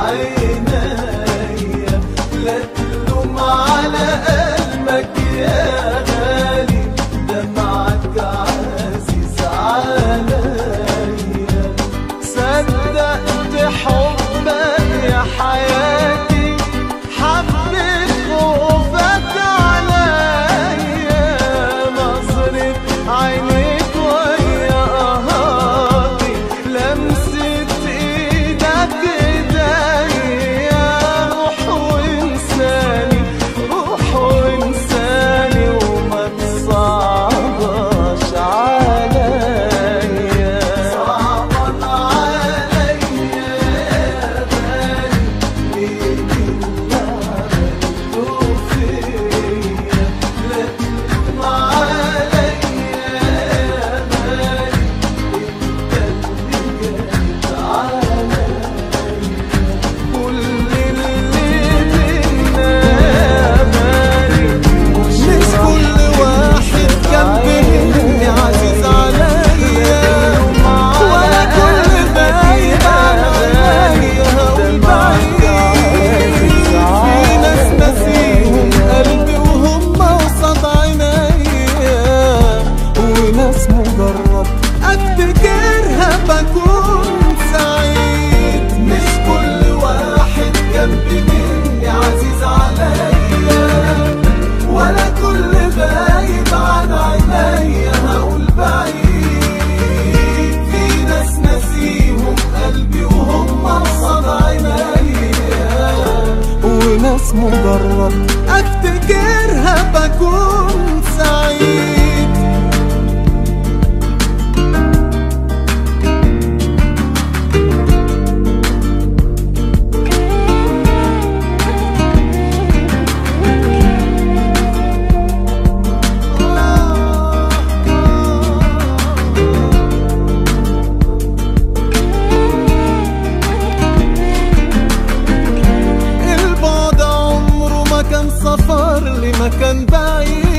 عينيا لا تلوم على قلبك يا غالي دمعك عزيز عليا صدقت حبك يا حياتي حبيت خوفك عليا نظرة عينيك ويا قهاتي لمسة ايدك ايديا روح وانساني روح وانساني وما تصعبش عليا صعبا عليا يا غالي من اللي عملته فيا لا تلوم عليا يا غالي انت اللي جريت عليا كل اللي بينا غالي مش كل واحد كان بيني عزيز عليا ولا كل بعيد عليا هقول بعيد في ناس ناسيهم قلبي وهم قصاد عينيا وناس مجرد افتكرها بكون سعيد مش كل واحد جنبي مني عزيز عليا ولا كل غايب عن عينيا هقول بعيد في ناس ناسيهم قلبي وهم قصاد عينيا وناس مجرد افتكرها بكون سعيد البعد عمره ما كان سفر لمكان بعيد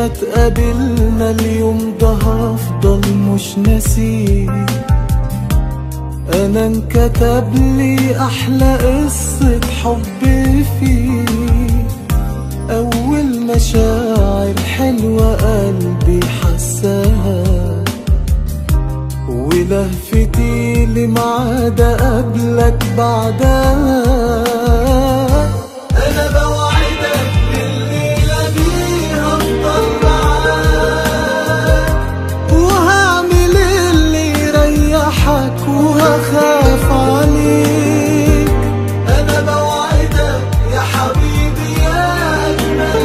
ما تقابلنا اليوم ده هفضل مش ناسيه انا انكتب لي احلى قصة حب فيه اول مشاعر حلوة قلبي حساها ولهفتي لمعاد قبلك بعدها انا بوعدك بالليلة دي هفضل معاك وهعمل اللي يريحك وهخاف عليك انا بوعدك يا حبيبي يا اجمل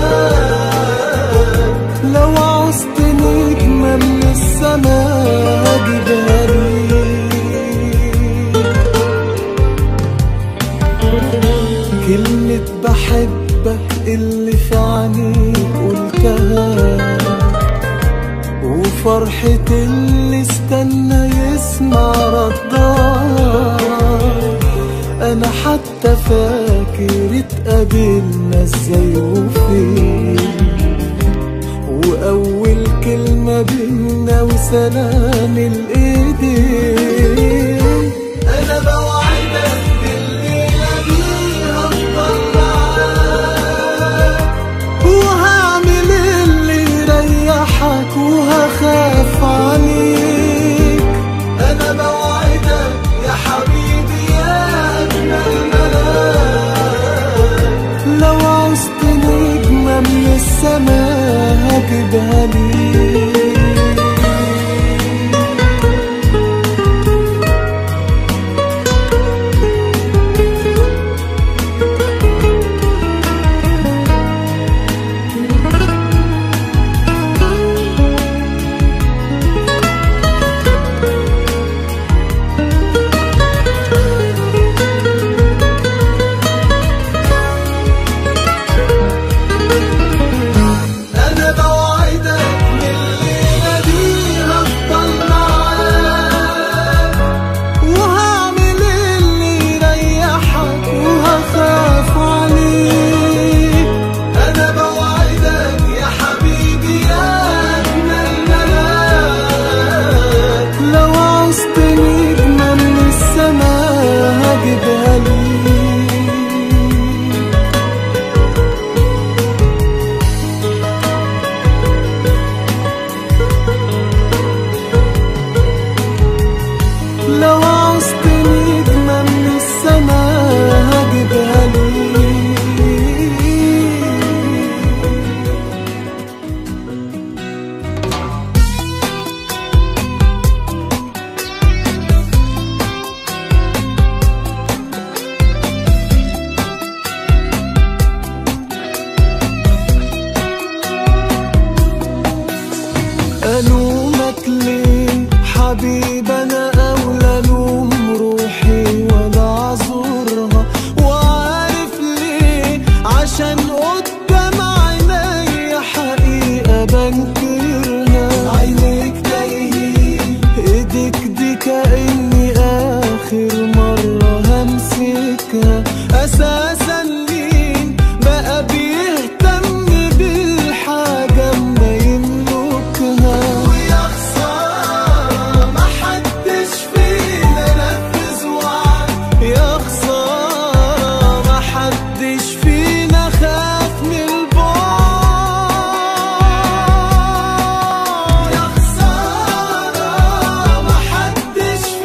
ملاك لو عوزت نجمة من السما هجيبها ليك كلمة بحبك اللي في عينيك قلتها وفرحة اللي استنى يسمع ردها أنا حتى فاكر اتقابلنا ازاي وفين وأول كلمة بينا وسلام الإيدين أنا بوعدك بالليلة دي هفضل معاك وهعمل اللي يريحك وهخاف عليك أنا بوعدك يا حبيبي يا أجمل ملاك لو عوزت نجمة من السما هجيبها ليك أنا بوعدك من الليلة دي هفضل معاك وهعمل اللي يريحك وهخاف عليك أنا بوعدك يا حبيبي يا أجمل ملاك لو عوزت نجمة من السما هجيبها ليك لو عوزت نجمة من السما هجيبها ليك ألومك ليه حبيب أنا أولى ألوم روحي ولا أعذرها وعارف ليه عشان قدام عيني حقيقة بنكرها عينيك تايهين ايديك دي كأني آخر مرة همسكها أساسا مين بقى بيهتم بالحاجة ما يملكها ويا خسارة محدش فينا نفذ وعد يا خسارة محدش فينا خاف من البعد يا خسارة محدش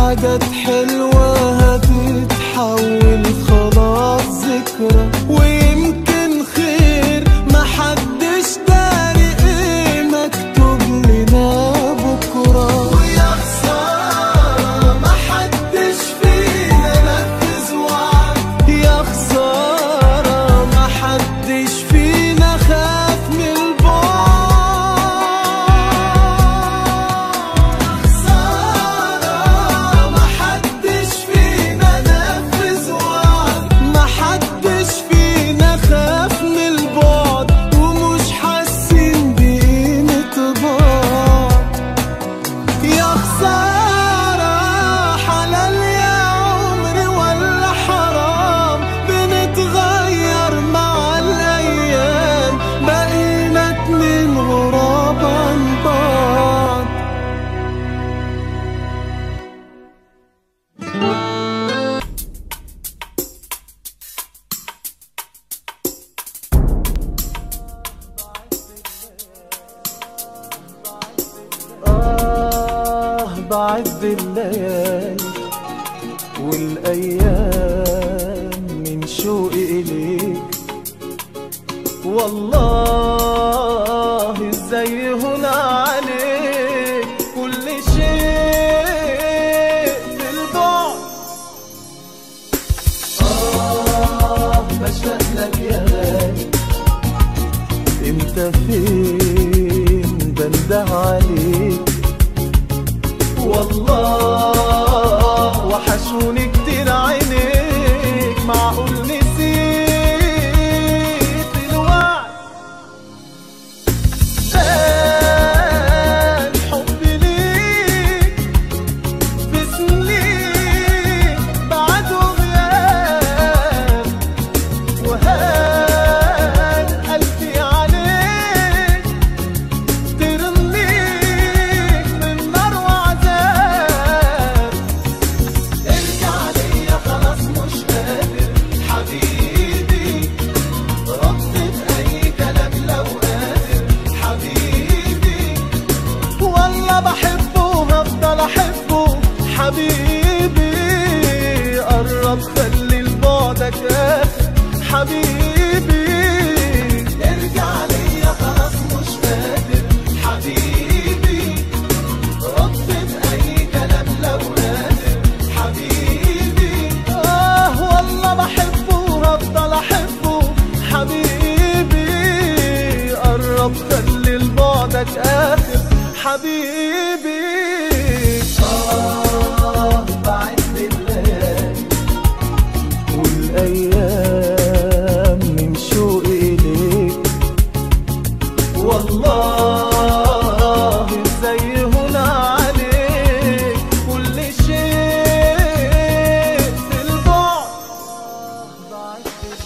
حاجات حلوة هتتحول خلاص ذكرى ويمكن خير محدش داري ايه مكتوب لنا بكرة ويا خسارة محدش فينا نفذ وعد يا خسارة محدش فينا خاف من البعد خسارة محدش فينا نفذ وعد محدش فينا خاف من البعد ومش حاسين بقيمة بعض يا خسارة حلال يا عمري ولا حرام بنتغير مع الأيام بقينا اتنين غراب عن بعض آه بعد الليالي والأيام من شوقي إليك والله ازاي هنا عليك كل شيء في البعد آه بشتاق لك يا غالي انت فين بنده عليك والله وحشوني كتير عينيك معقول نسيت الوعد كان حبي ليك في سنين بعد وغياب وهان قلبي عليك ترميك من نار وعذاب ارجع ليا خلاص مش قادر حبيبي رد بأي كلام لو قادر حبيبي والله بحبه وهفضل احبه حبيبي قرب خلي لبعدك اخر حبيبي ارجع ليا خلاص مش قادر حبيبي رد بأي كلام لو قادر حبيبي آه والله بحبه وهفضل أحبه حبيبي قرب خلي لبعدك آخر حبيبي آه بعد الليالي والأيام من شوقي إليك والله ازاي هنا عليك كل شيء في البعد بعد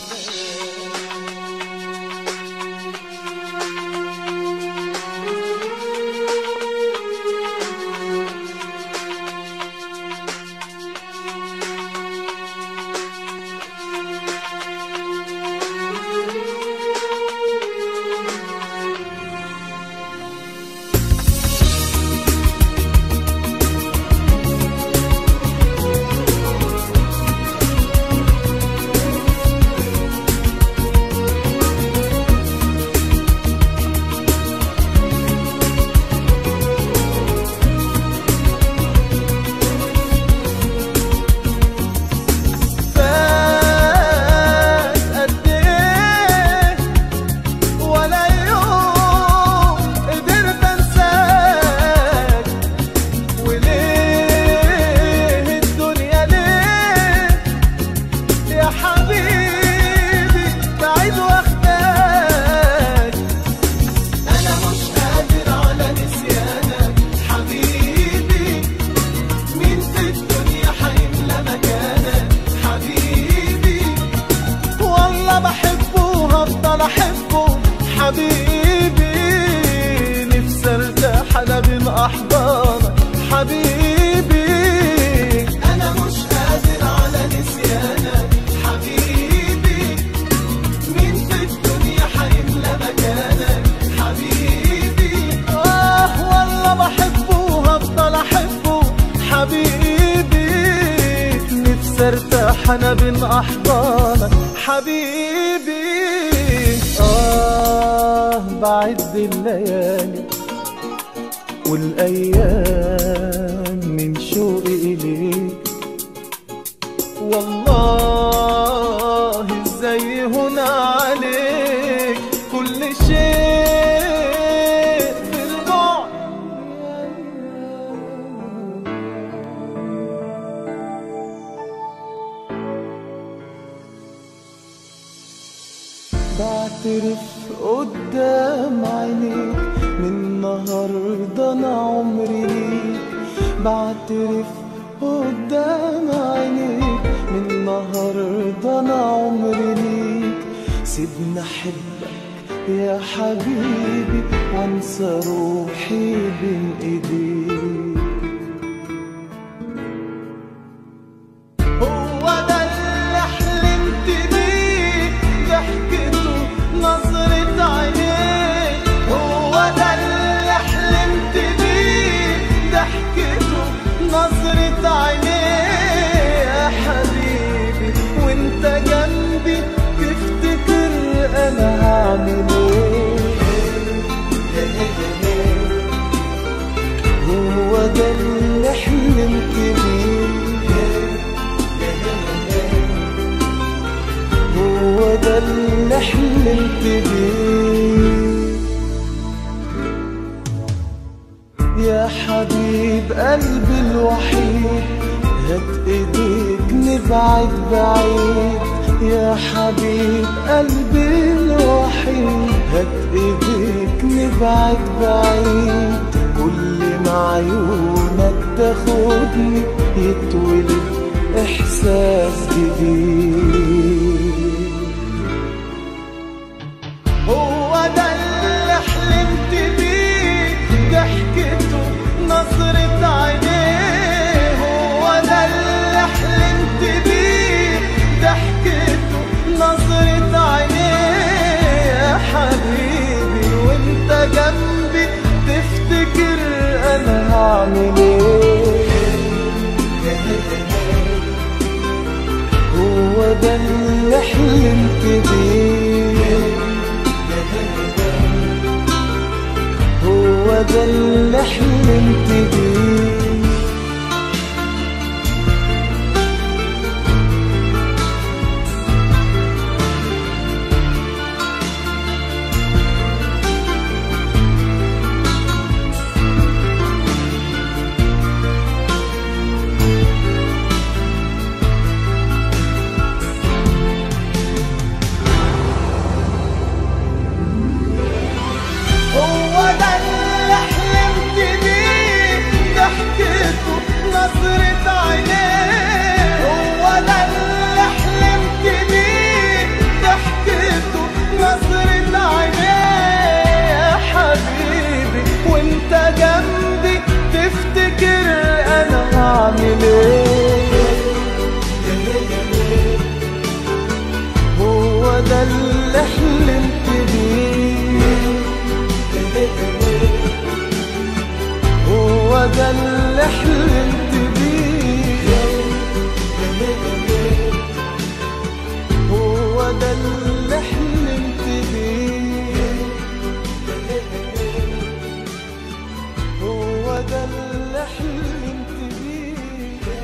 فات قد ايه ولا يوم قدرت انساك وليه الدنيا ليه يا حبيبي بعيد واخداك انا مش قادر على نسيانك حبيبي مين في الدنيا حيملى مكانك حبيبي والله بحبه وهفضل احبه حبيبي نفسي ارتاح انا بين احضانك حبيبي انا مش قادر على نسيانك حبيبي مين في الدنيا حيملى مكانك حبيبي اه والله بحبه وهفضل احبه حبيبي نفسي ارتاح انا بين احضانك حبيبي اه بعد الليالي والايام من شوقي اليك والله ازاي هنا عليك كل شيء في البعد بعترف قدام عينيك من النهارده انا عمري ليك بعترف قدام عينيك من النهارده انا عمري ليك سيبني احبك يا حبيبي وانسى روحي بين ايديك هو ده اللي حلمت بيه ضحكته نظرة عينيه هو ده اللي حلمت بيه ضحكته نظرة عينيه يا حبيبي وانت جنبي تفتكر انا هعمل ايه هو ده اللي حلمت بيه هو ده اللي حلمت بيه يا حبيب قلبي الوحيد هات ايديك نبعد بعيد يا حبيب قلبي الوحيد هات ايديك نبعد بعيد كل ما عيونك تاخدني يتولد احساس جديد هو ده اللي حلمت بيه ضحكته نظرة عينيه هو ده اللي حلمت بيه ضحكته نظرة عينيه يا حبيبي وانت جنبي تفتكر انا هعمل ايه هو ده اللي حلمت بيه هو ده اللي حلمت بيه هو ده اللي حلمت بيه ضحكته نظرة عينيه هو ده اللي حلمت بيه ضحكته نظرة عينيه يا حبيبي وانت جنبي تفتكر انا هعمل ايه هو ده اللي حلمت بيه هو ده اللي حلمت بيه هو ده اللي حلمت بيه هو ده اللي حلمت بيه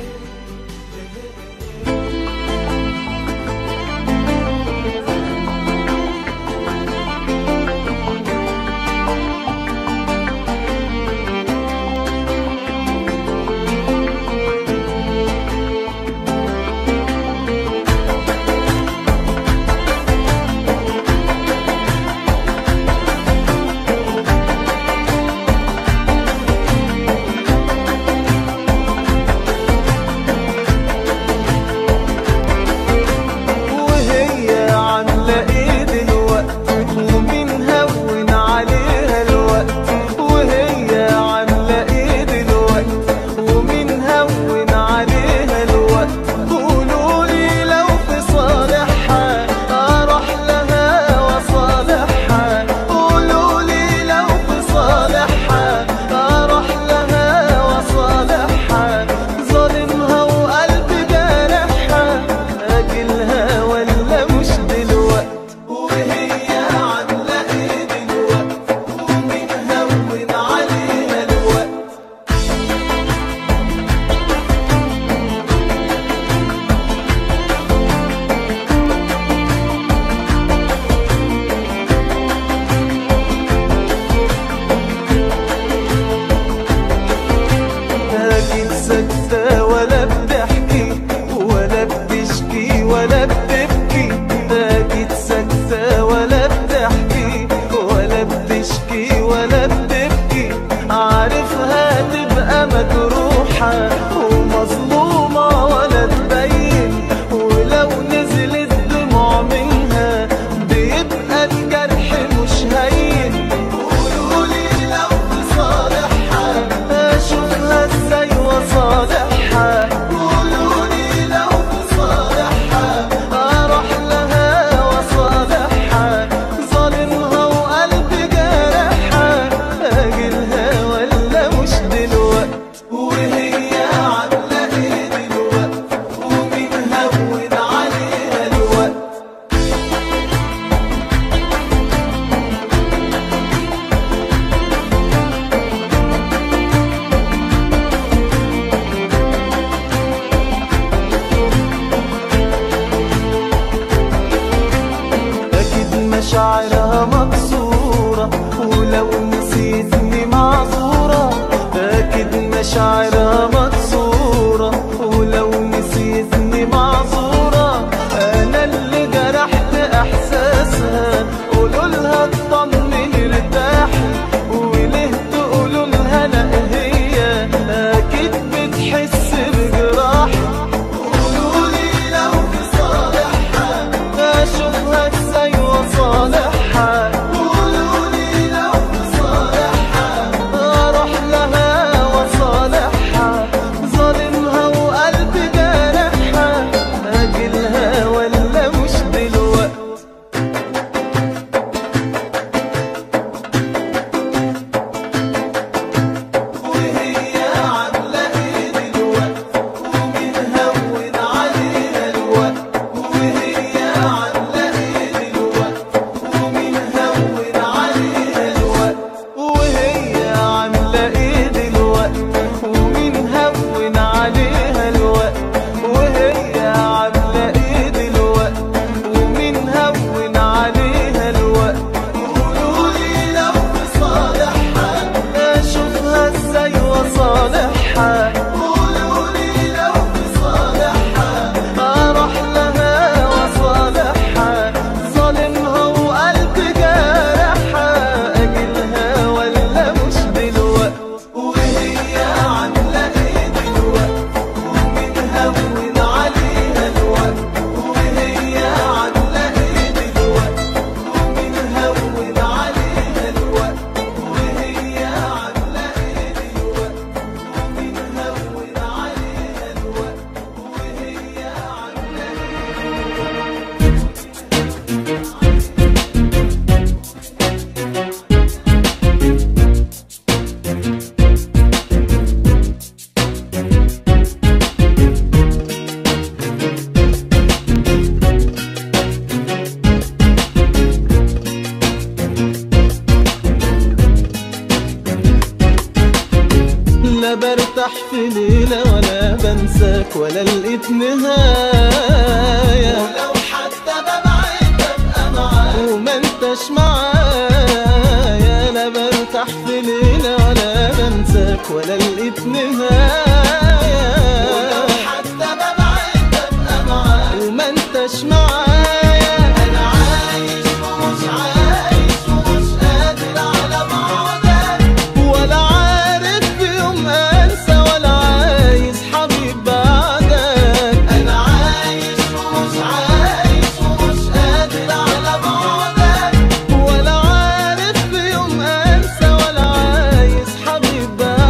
في ليلة ولا بنساك ولا لقيت نهاية ولو حتى ببعد ببقى معاك وما انتش معايا انا برتاح في ليلة ولا بنساك ولا لقيت نهاية ولو حتى ببعد ببقى معاك وما انتش معايا انا عايش ومش عايش ومش قادر على بعدك ولا عارف في يوم انسى ولا عايز حبيب بعدك انا عايش ومش عايش ومش قادر على بعدك ولا عارف في يوم انسى ولا عايز حبيب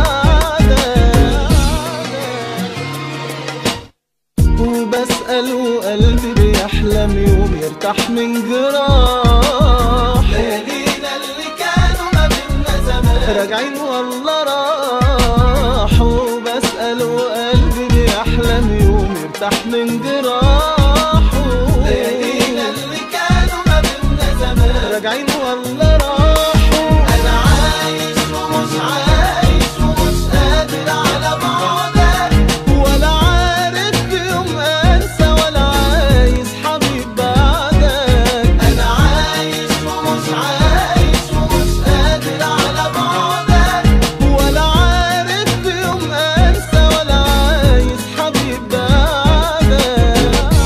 بعدك وبسأل وقلبي بيحلم يوم يرتاح من جراح ليالينا اللي كانوا ما بينا زمان راجعين والله راحوا بسأل وقلبي بيحلم يوم يرتاح من جراحه ليالينا اللي كانوا ما بينا زمان راجعين والله راحوا انا عايش ومش عايش ومش قادر على بعدك ولا عارف في يوم انسى ولا عايز حبيب بعدك انا عايش ومش عايش ومش قادر على بعدك ولا عارف في يوم انسى ولا عايز حبيب بعدك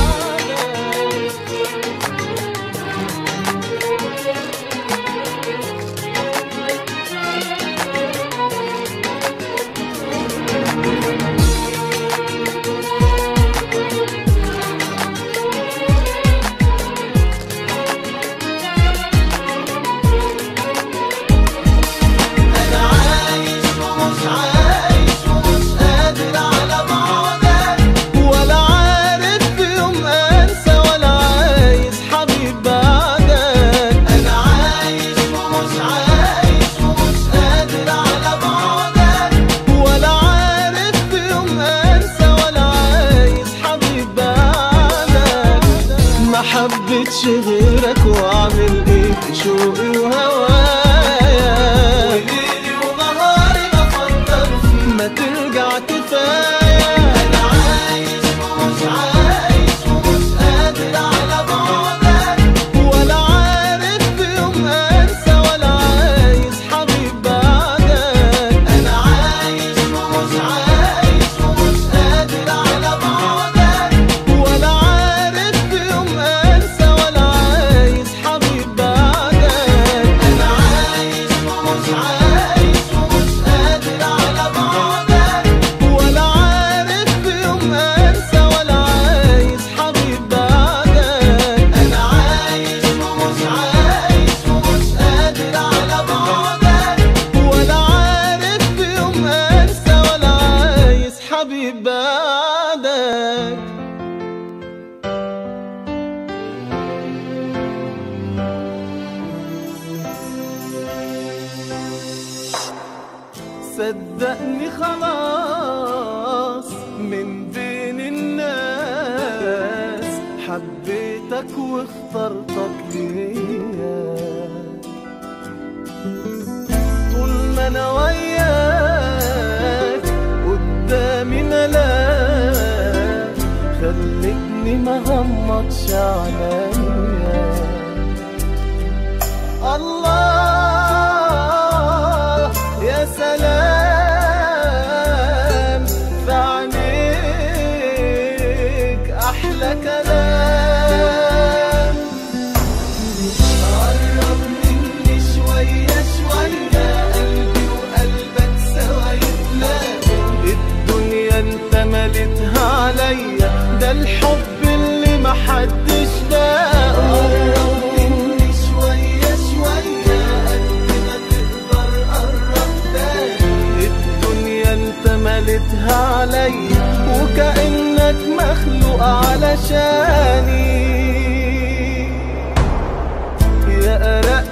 انا عايش ومش عايش ومش قادر على بعدك ولا عارف في يوم انسى ولا عايز حبيب بعدك انا عايش ومش عايش ومش قادر على بعدك ولا عارف في يوم انسى ولا عايز حبيب بعدك ما حبيتش غيرك واعمل ايه في شوقي وهوايا وليلي ونهاري بفكر فيك ما ترجع كفايه انا عايش ومش عايش ومش قادر على بعدك ولا عارف في يوم انسى ولا عايز حبيب بعدك انا عايش ومش عايش ومش قادر على بعدك ولا عارف في يوم انسى ولا عايز حبيب بعدك انا عايش ومش عايش ومش قادر على بعدك ولا عارف في يوم انسى ولا عايز حبيب بعدك انا عايش ومش عايش ومش قادر على بعدك ولا عارف في يوم انسى ولا عايز حبيب بعدك صدقني خلاص من بين الناس حبيتك واخترتك ليا طول ما انا وياك قدامي ملاك خلتني ما غمضش عليا الله يا سلام في عينيك احلى كلام قرب مني شوية شوية قلبي وقلبك سوا يتلاقوا الدنيا انت مليتها عليا ده الحب اللي محدش لاقه قرب مني شوية شوية قد ما تقدر قرب تاني الدنيا انت مليتها عليا وكأنك مخلوق علشاني يا أرق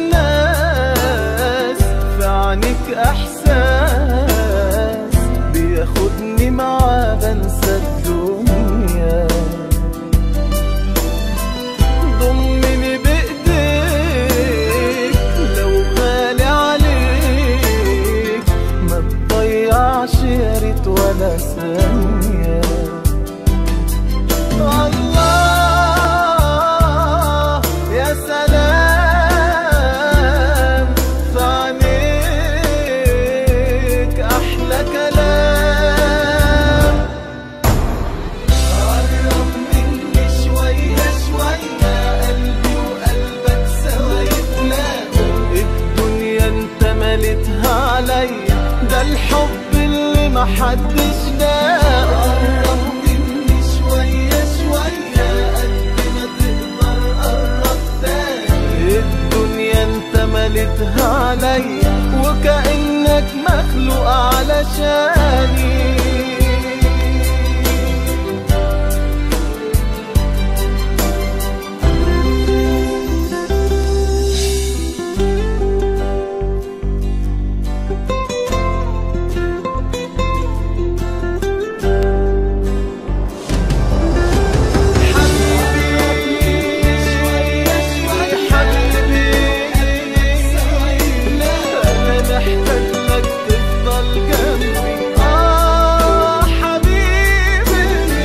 الناس في عينيك إحساس بياخدني معاه بنسى الدنيا ضمني بإيديك لو غالي عليك ما تضيعش يا ريت ولا محدش لاقى قرب مني شوية شوية قد ما تقدر قرب تاني الدنيا انت ملتها عليا وكأنك مخلوق علشاني أنا محتاج لك تفضل جنبي آه حبيبي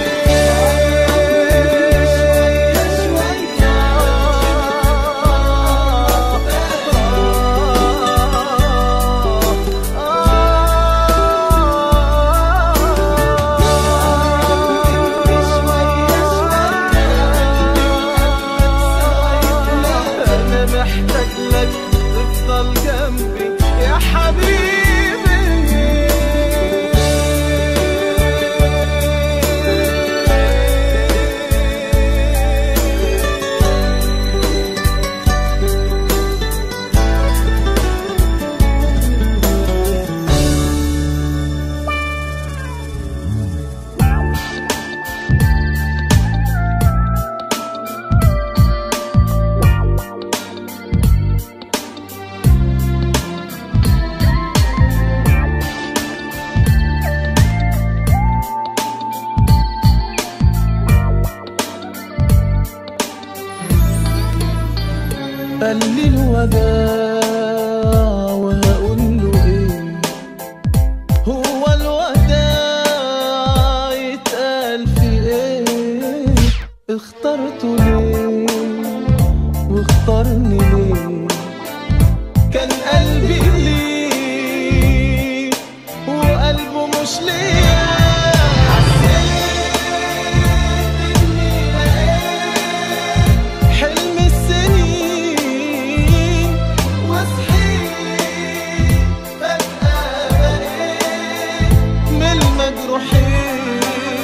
أنا محتاج لك تفضل جنبي يا حبيبي قال لي الوداع وهقول له ايه هو الوداع يتقال في ايه اخترته ليه واختارني ليه كان قلبي ليه وقلبه مش ليه حلم السنين وصحيت فجأة بقيت من المجروحين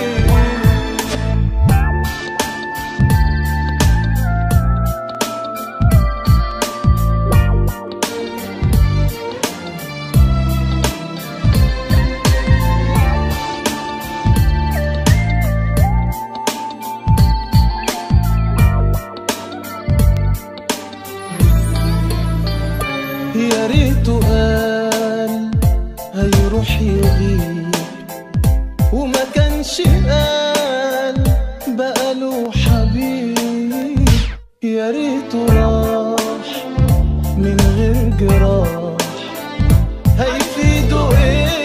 يا ريته قال هيروح يغيب وما كانش قال بقاله حبيب يا ريته راح من غير جراح هيفيده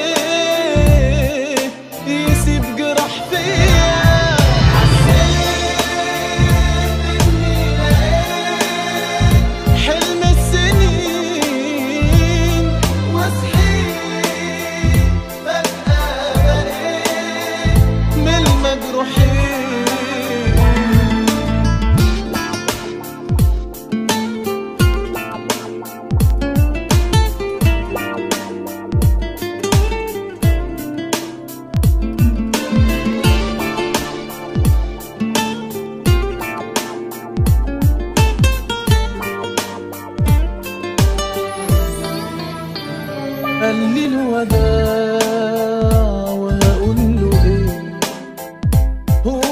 ايه يسيب جراح فيا حلم السنين وصحيت فجأة بقيت من المجروحين قال لي الوداع وهقول له ايه هو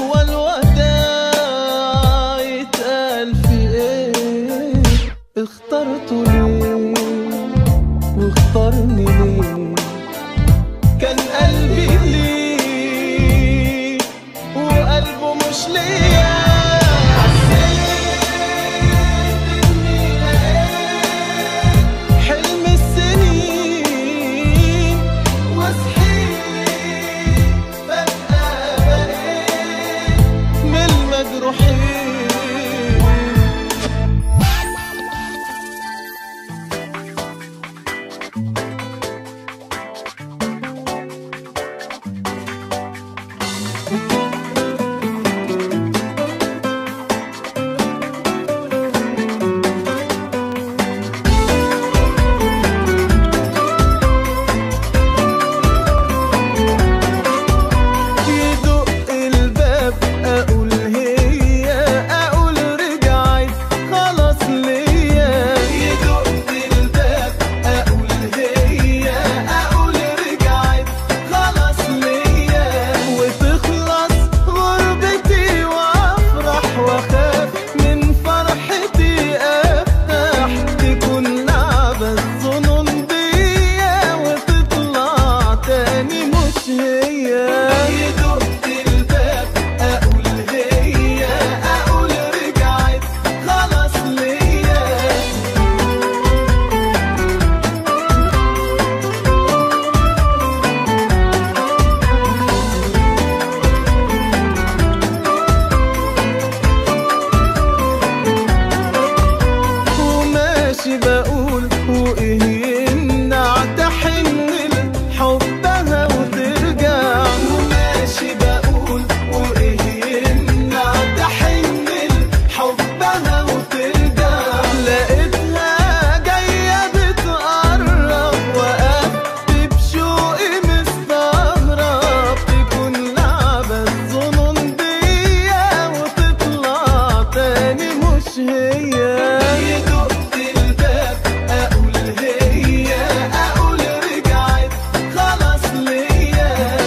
هي يدق الباب اقول هي اقول رجعت خلاص ليا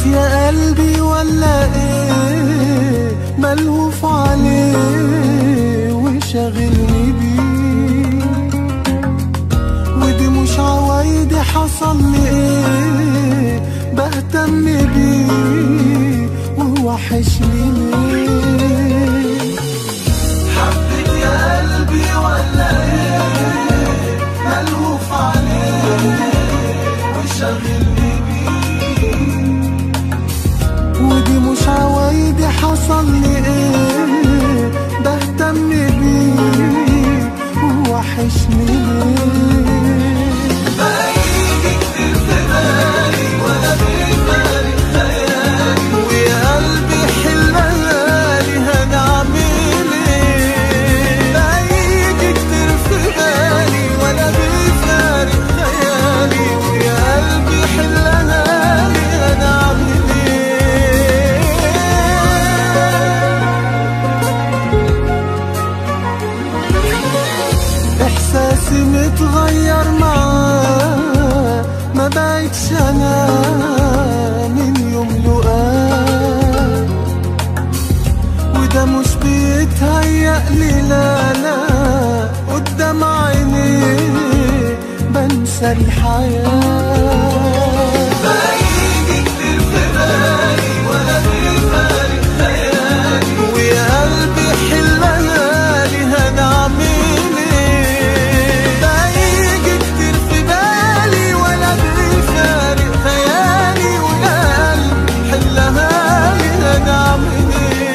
يا قلبي ولا ايه ملهوف عليه وشاغلني بيه ودي مش عوايدي حصل لي ايه بهتم بيه ووحشني ليه حبك يا قلبي ولا ايه ملهوف عليه وشاغلني بيه ودي مش عوايدي حصل لي ايه بهتم بيه ووحشني ليه بقيلي كتير في بالي ولا بيفارق خيالي ويا قلبي حلالي هنعمل ايه بقيلي كتير في بالي ولا بيفارق خيالي ويا قلبي حلالي هنعمل ايه احساسي متغير معاه ما بقتش انا من يوم لقاه وده مش بيتهيألي لا لا قدام عيني بنسى الحياة بقيلي كتير في بالي ولا بيفارق خيالي ويا قلبي حلالي هنعمل ايه بقيلي كتير في بالي ولا بيفارق خيالي ويا قلبي حلالي هنعمل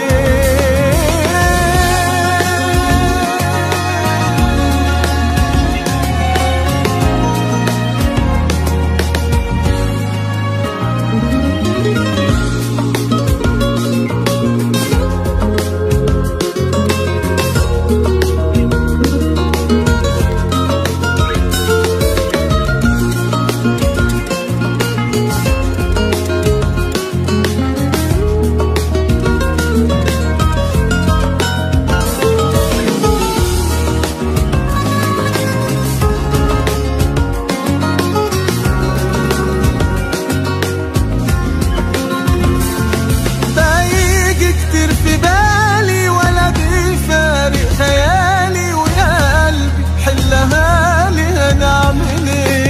ايه بيجي كتير في بالي ولا بيفارق خيالي ويا قلبي حلها لي هنعمل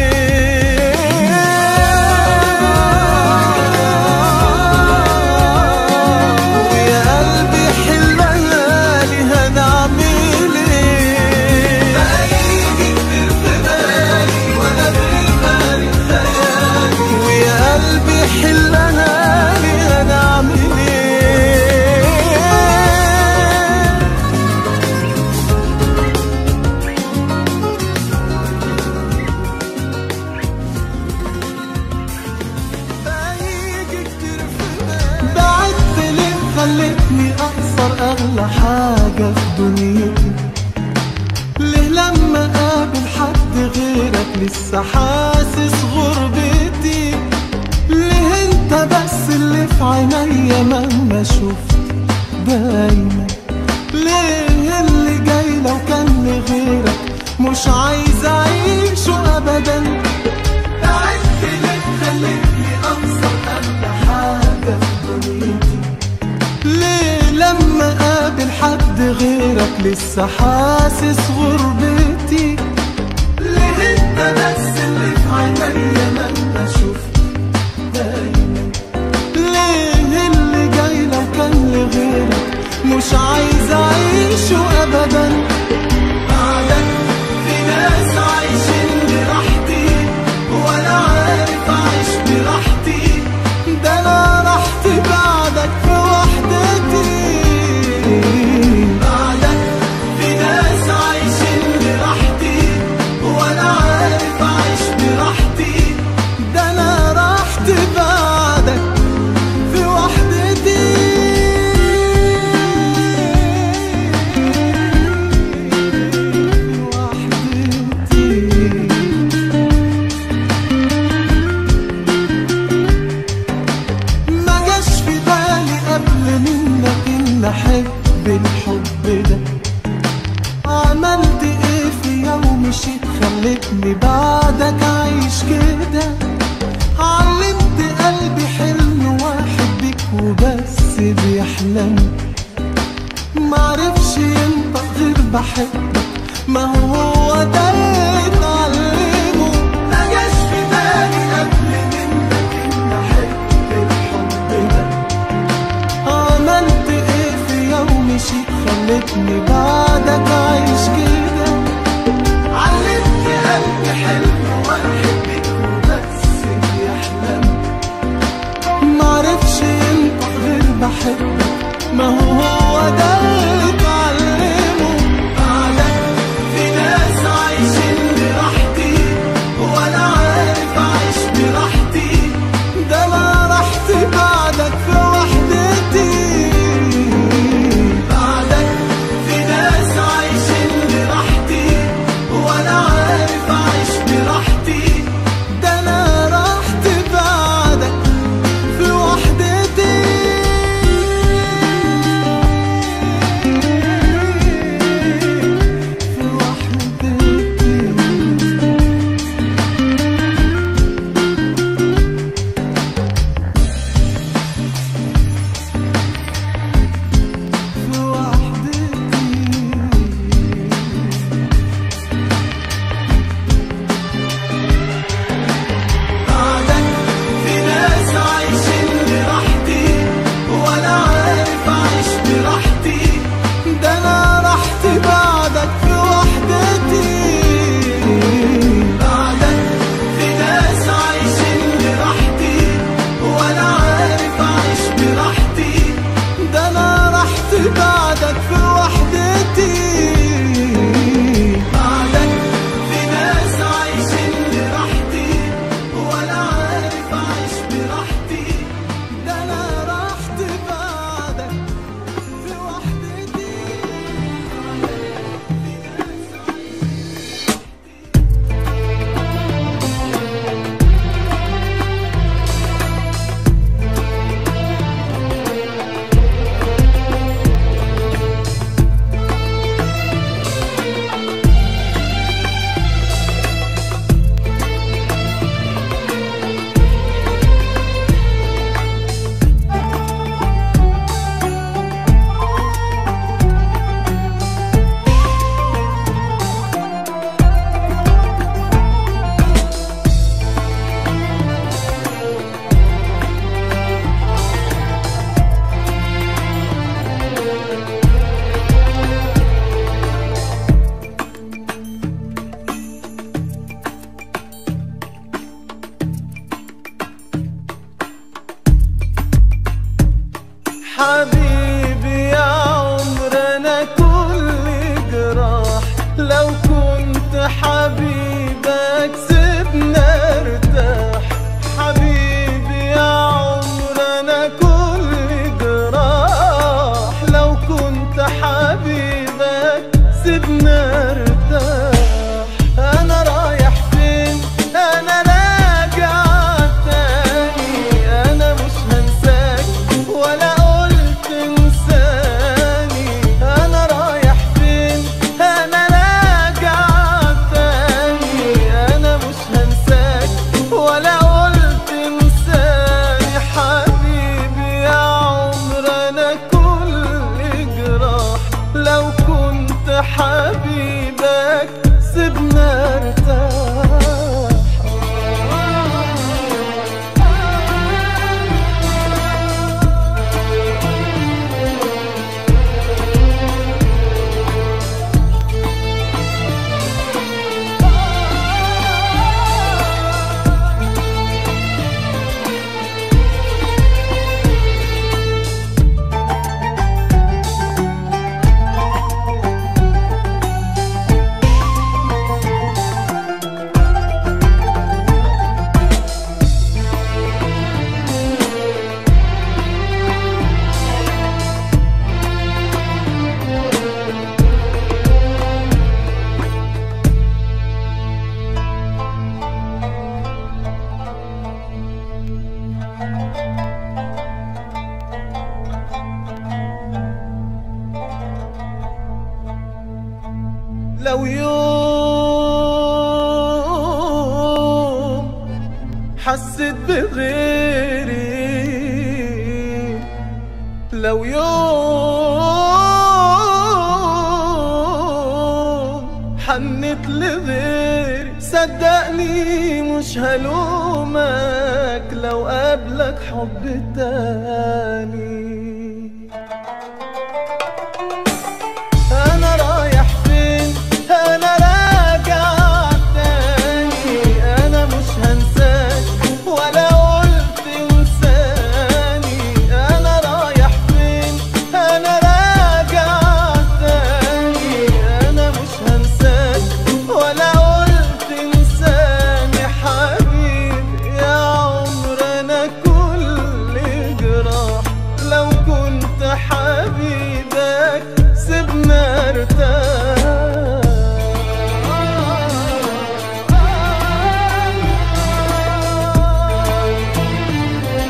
ايه ويا قلبي حلها لي هنعمل ايه بيجي كتير في بالي ولا بيفارق خيالي ويا قلبي حلها لي هنعمل ايه بعدت ليه خلتني اخسر اغلى حاجة في دنيتي ليه لما اقابل حد غيرك لسه حاسس غربتي ليه انت بس اللي في عينيا مهما شفت دايما ليه اللي جاي لو كان لغيرك مش عايز اعيشه ابدا تعبت ليه خلتني انصر اغلى حاجه في دنيتي ليه لما اقابل حد غيرك لسه حاسس غربتي ليه انت بس اللي في عينيا لما شفت دايما ليه اللي جاي لو كان لغيرك مش عايز اعيشه ابدا بعدك في ناس عايشين براحتي وانا عارف اعيش براحتي ده انا راحتي بعدك في وحدتي بعدك في ناس عايشين براحتي وانا عارف اعيش براحتي ده انا راحتي بعدك في وحدتي ما جاش في بالي قبل منك ان احب الحب ده عملت ايه في يوم مشيت خلتني بعدك عايش كده علمت قلبي حلم وانا بحبك ما هو ده اللي اتعلمه ما جاش في بالي قبل منك إن أحب الحب ده عملت ايه في يوم شيء خلتني بعدك عايش كده علمت قلبي حلم واحد بيك وبس بيحلم معرفش ينطق غير بحبك ما هو ده اللي اتعلمه بعدك في ناس عايشين براحتي وأنا عارف أعيش براحتي ده انا رحت بعدك في وحدتي بعدك في ناس عايشين براحتي وأنا عارف أعيش براحتي ده انا رحت بعدك في وحدتي في وحدتي في وحدتي بعدك في ناس عايشين براحتي وأنا عارف أعيش براحتي ده انا رحت بعدك في وحدتي بعدك في ناس عايشين براحتي وأنا عارف أعيش براحتي ده انا رحت بعدك في وحدتي بعدك في ناس عايشين براحتي وأنا عارف أعيش براحتي ده انا رحت بعدك في وحدتي حبيبي يا عمر انا كل جراح لو كنت حبيبك سيبنا ارتاح حبيبي يا عمر انا كل جراح لو كنت حبيبك سيبنا ارتاح انا رايح فين انا راجع تاني انا مش هنساك ولا قلت انساني انا رايح فين انا راجع تاني انا مش هنساك ولا قلت انساني حبيبي يا عمر انا كل جراح لو كنت حبيبك سيبنا ارتاح لو يوم حسيت بغيري لو حبيت لغيري صدقني مش هلومك لو قابلك حب تاني انا رايح فين انا راجع تاني انا مش هنساك ولا قلت انساني انا رايح فين انا راجع تاني انا مش هنساك ولا قلت انساني حبيبي يا عمر انا كل جراح لو كنت حبيبك سيبنا ارتاح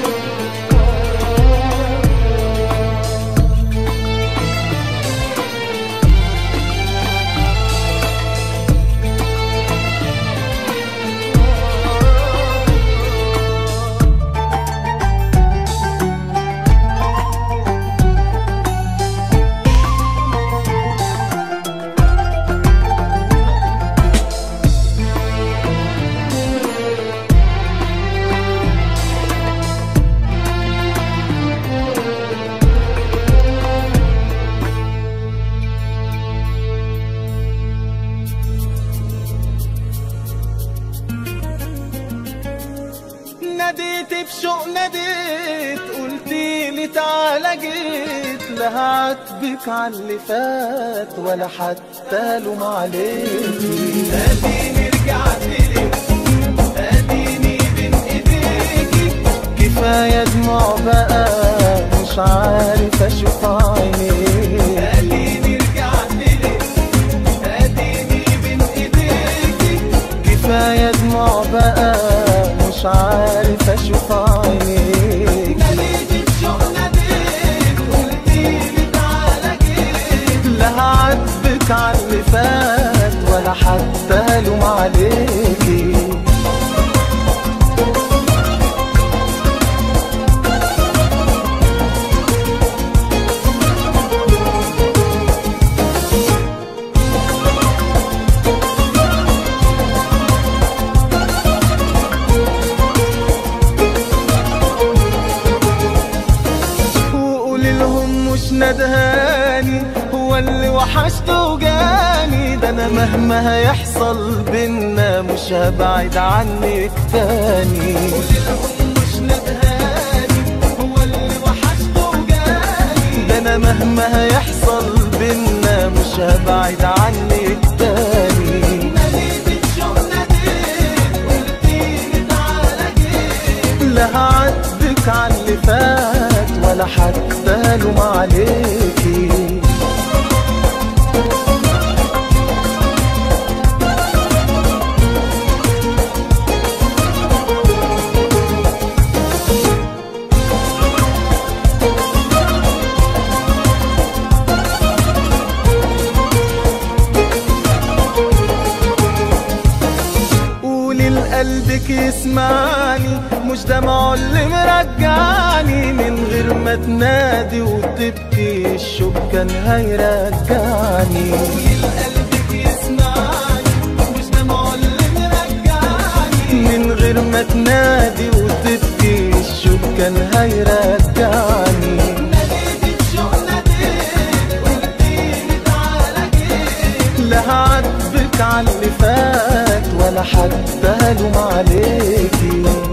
ناديت بشوق ناديت قلتيلي تعالى جيت لا هعاتبك على اللي فات ولا حتى لوم عليكي اديني رجعت لك اديني بين ايديكي كفايه دموع بقى مش عارف اشوف عينيك اديني رجعت لك اديني بين ايديكي كفايه دموع بقى مش عارف اشوف عينيك ناديت بشوق ناديت قلتيلي تعالى جيت لا هعاتبك على اللي فات ولا حتى الوم عليكي وقولي لهم مش ندهاني هو اللي وحشته وجاني ده انا مهما هيحصل بينا مش هبعد عنك تاني قولي لهم مش ندهاني هو اللي وحشته وجاني ده انا مهما هيحصل بينا مش هبعد عنك تاني لا هعاتبك على اللي فات ولا حتى لوم عليكي قولي لقلبك يسمعني مش دمعه اللي مرجعني من غير ما تنادي وتبكي الشوق كان هيرجعني قولي لقلبك يسمعني مش دمعه اللي مرجعني من غير ما تنادي وتبكي الشوق كان هيرجعني ناديت الشوق ناديت قلتيلي تعالى جيت لا هعاتبك على اللي فات ولا حتى الوم عليكي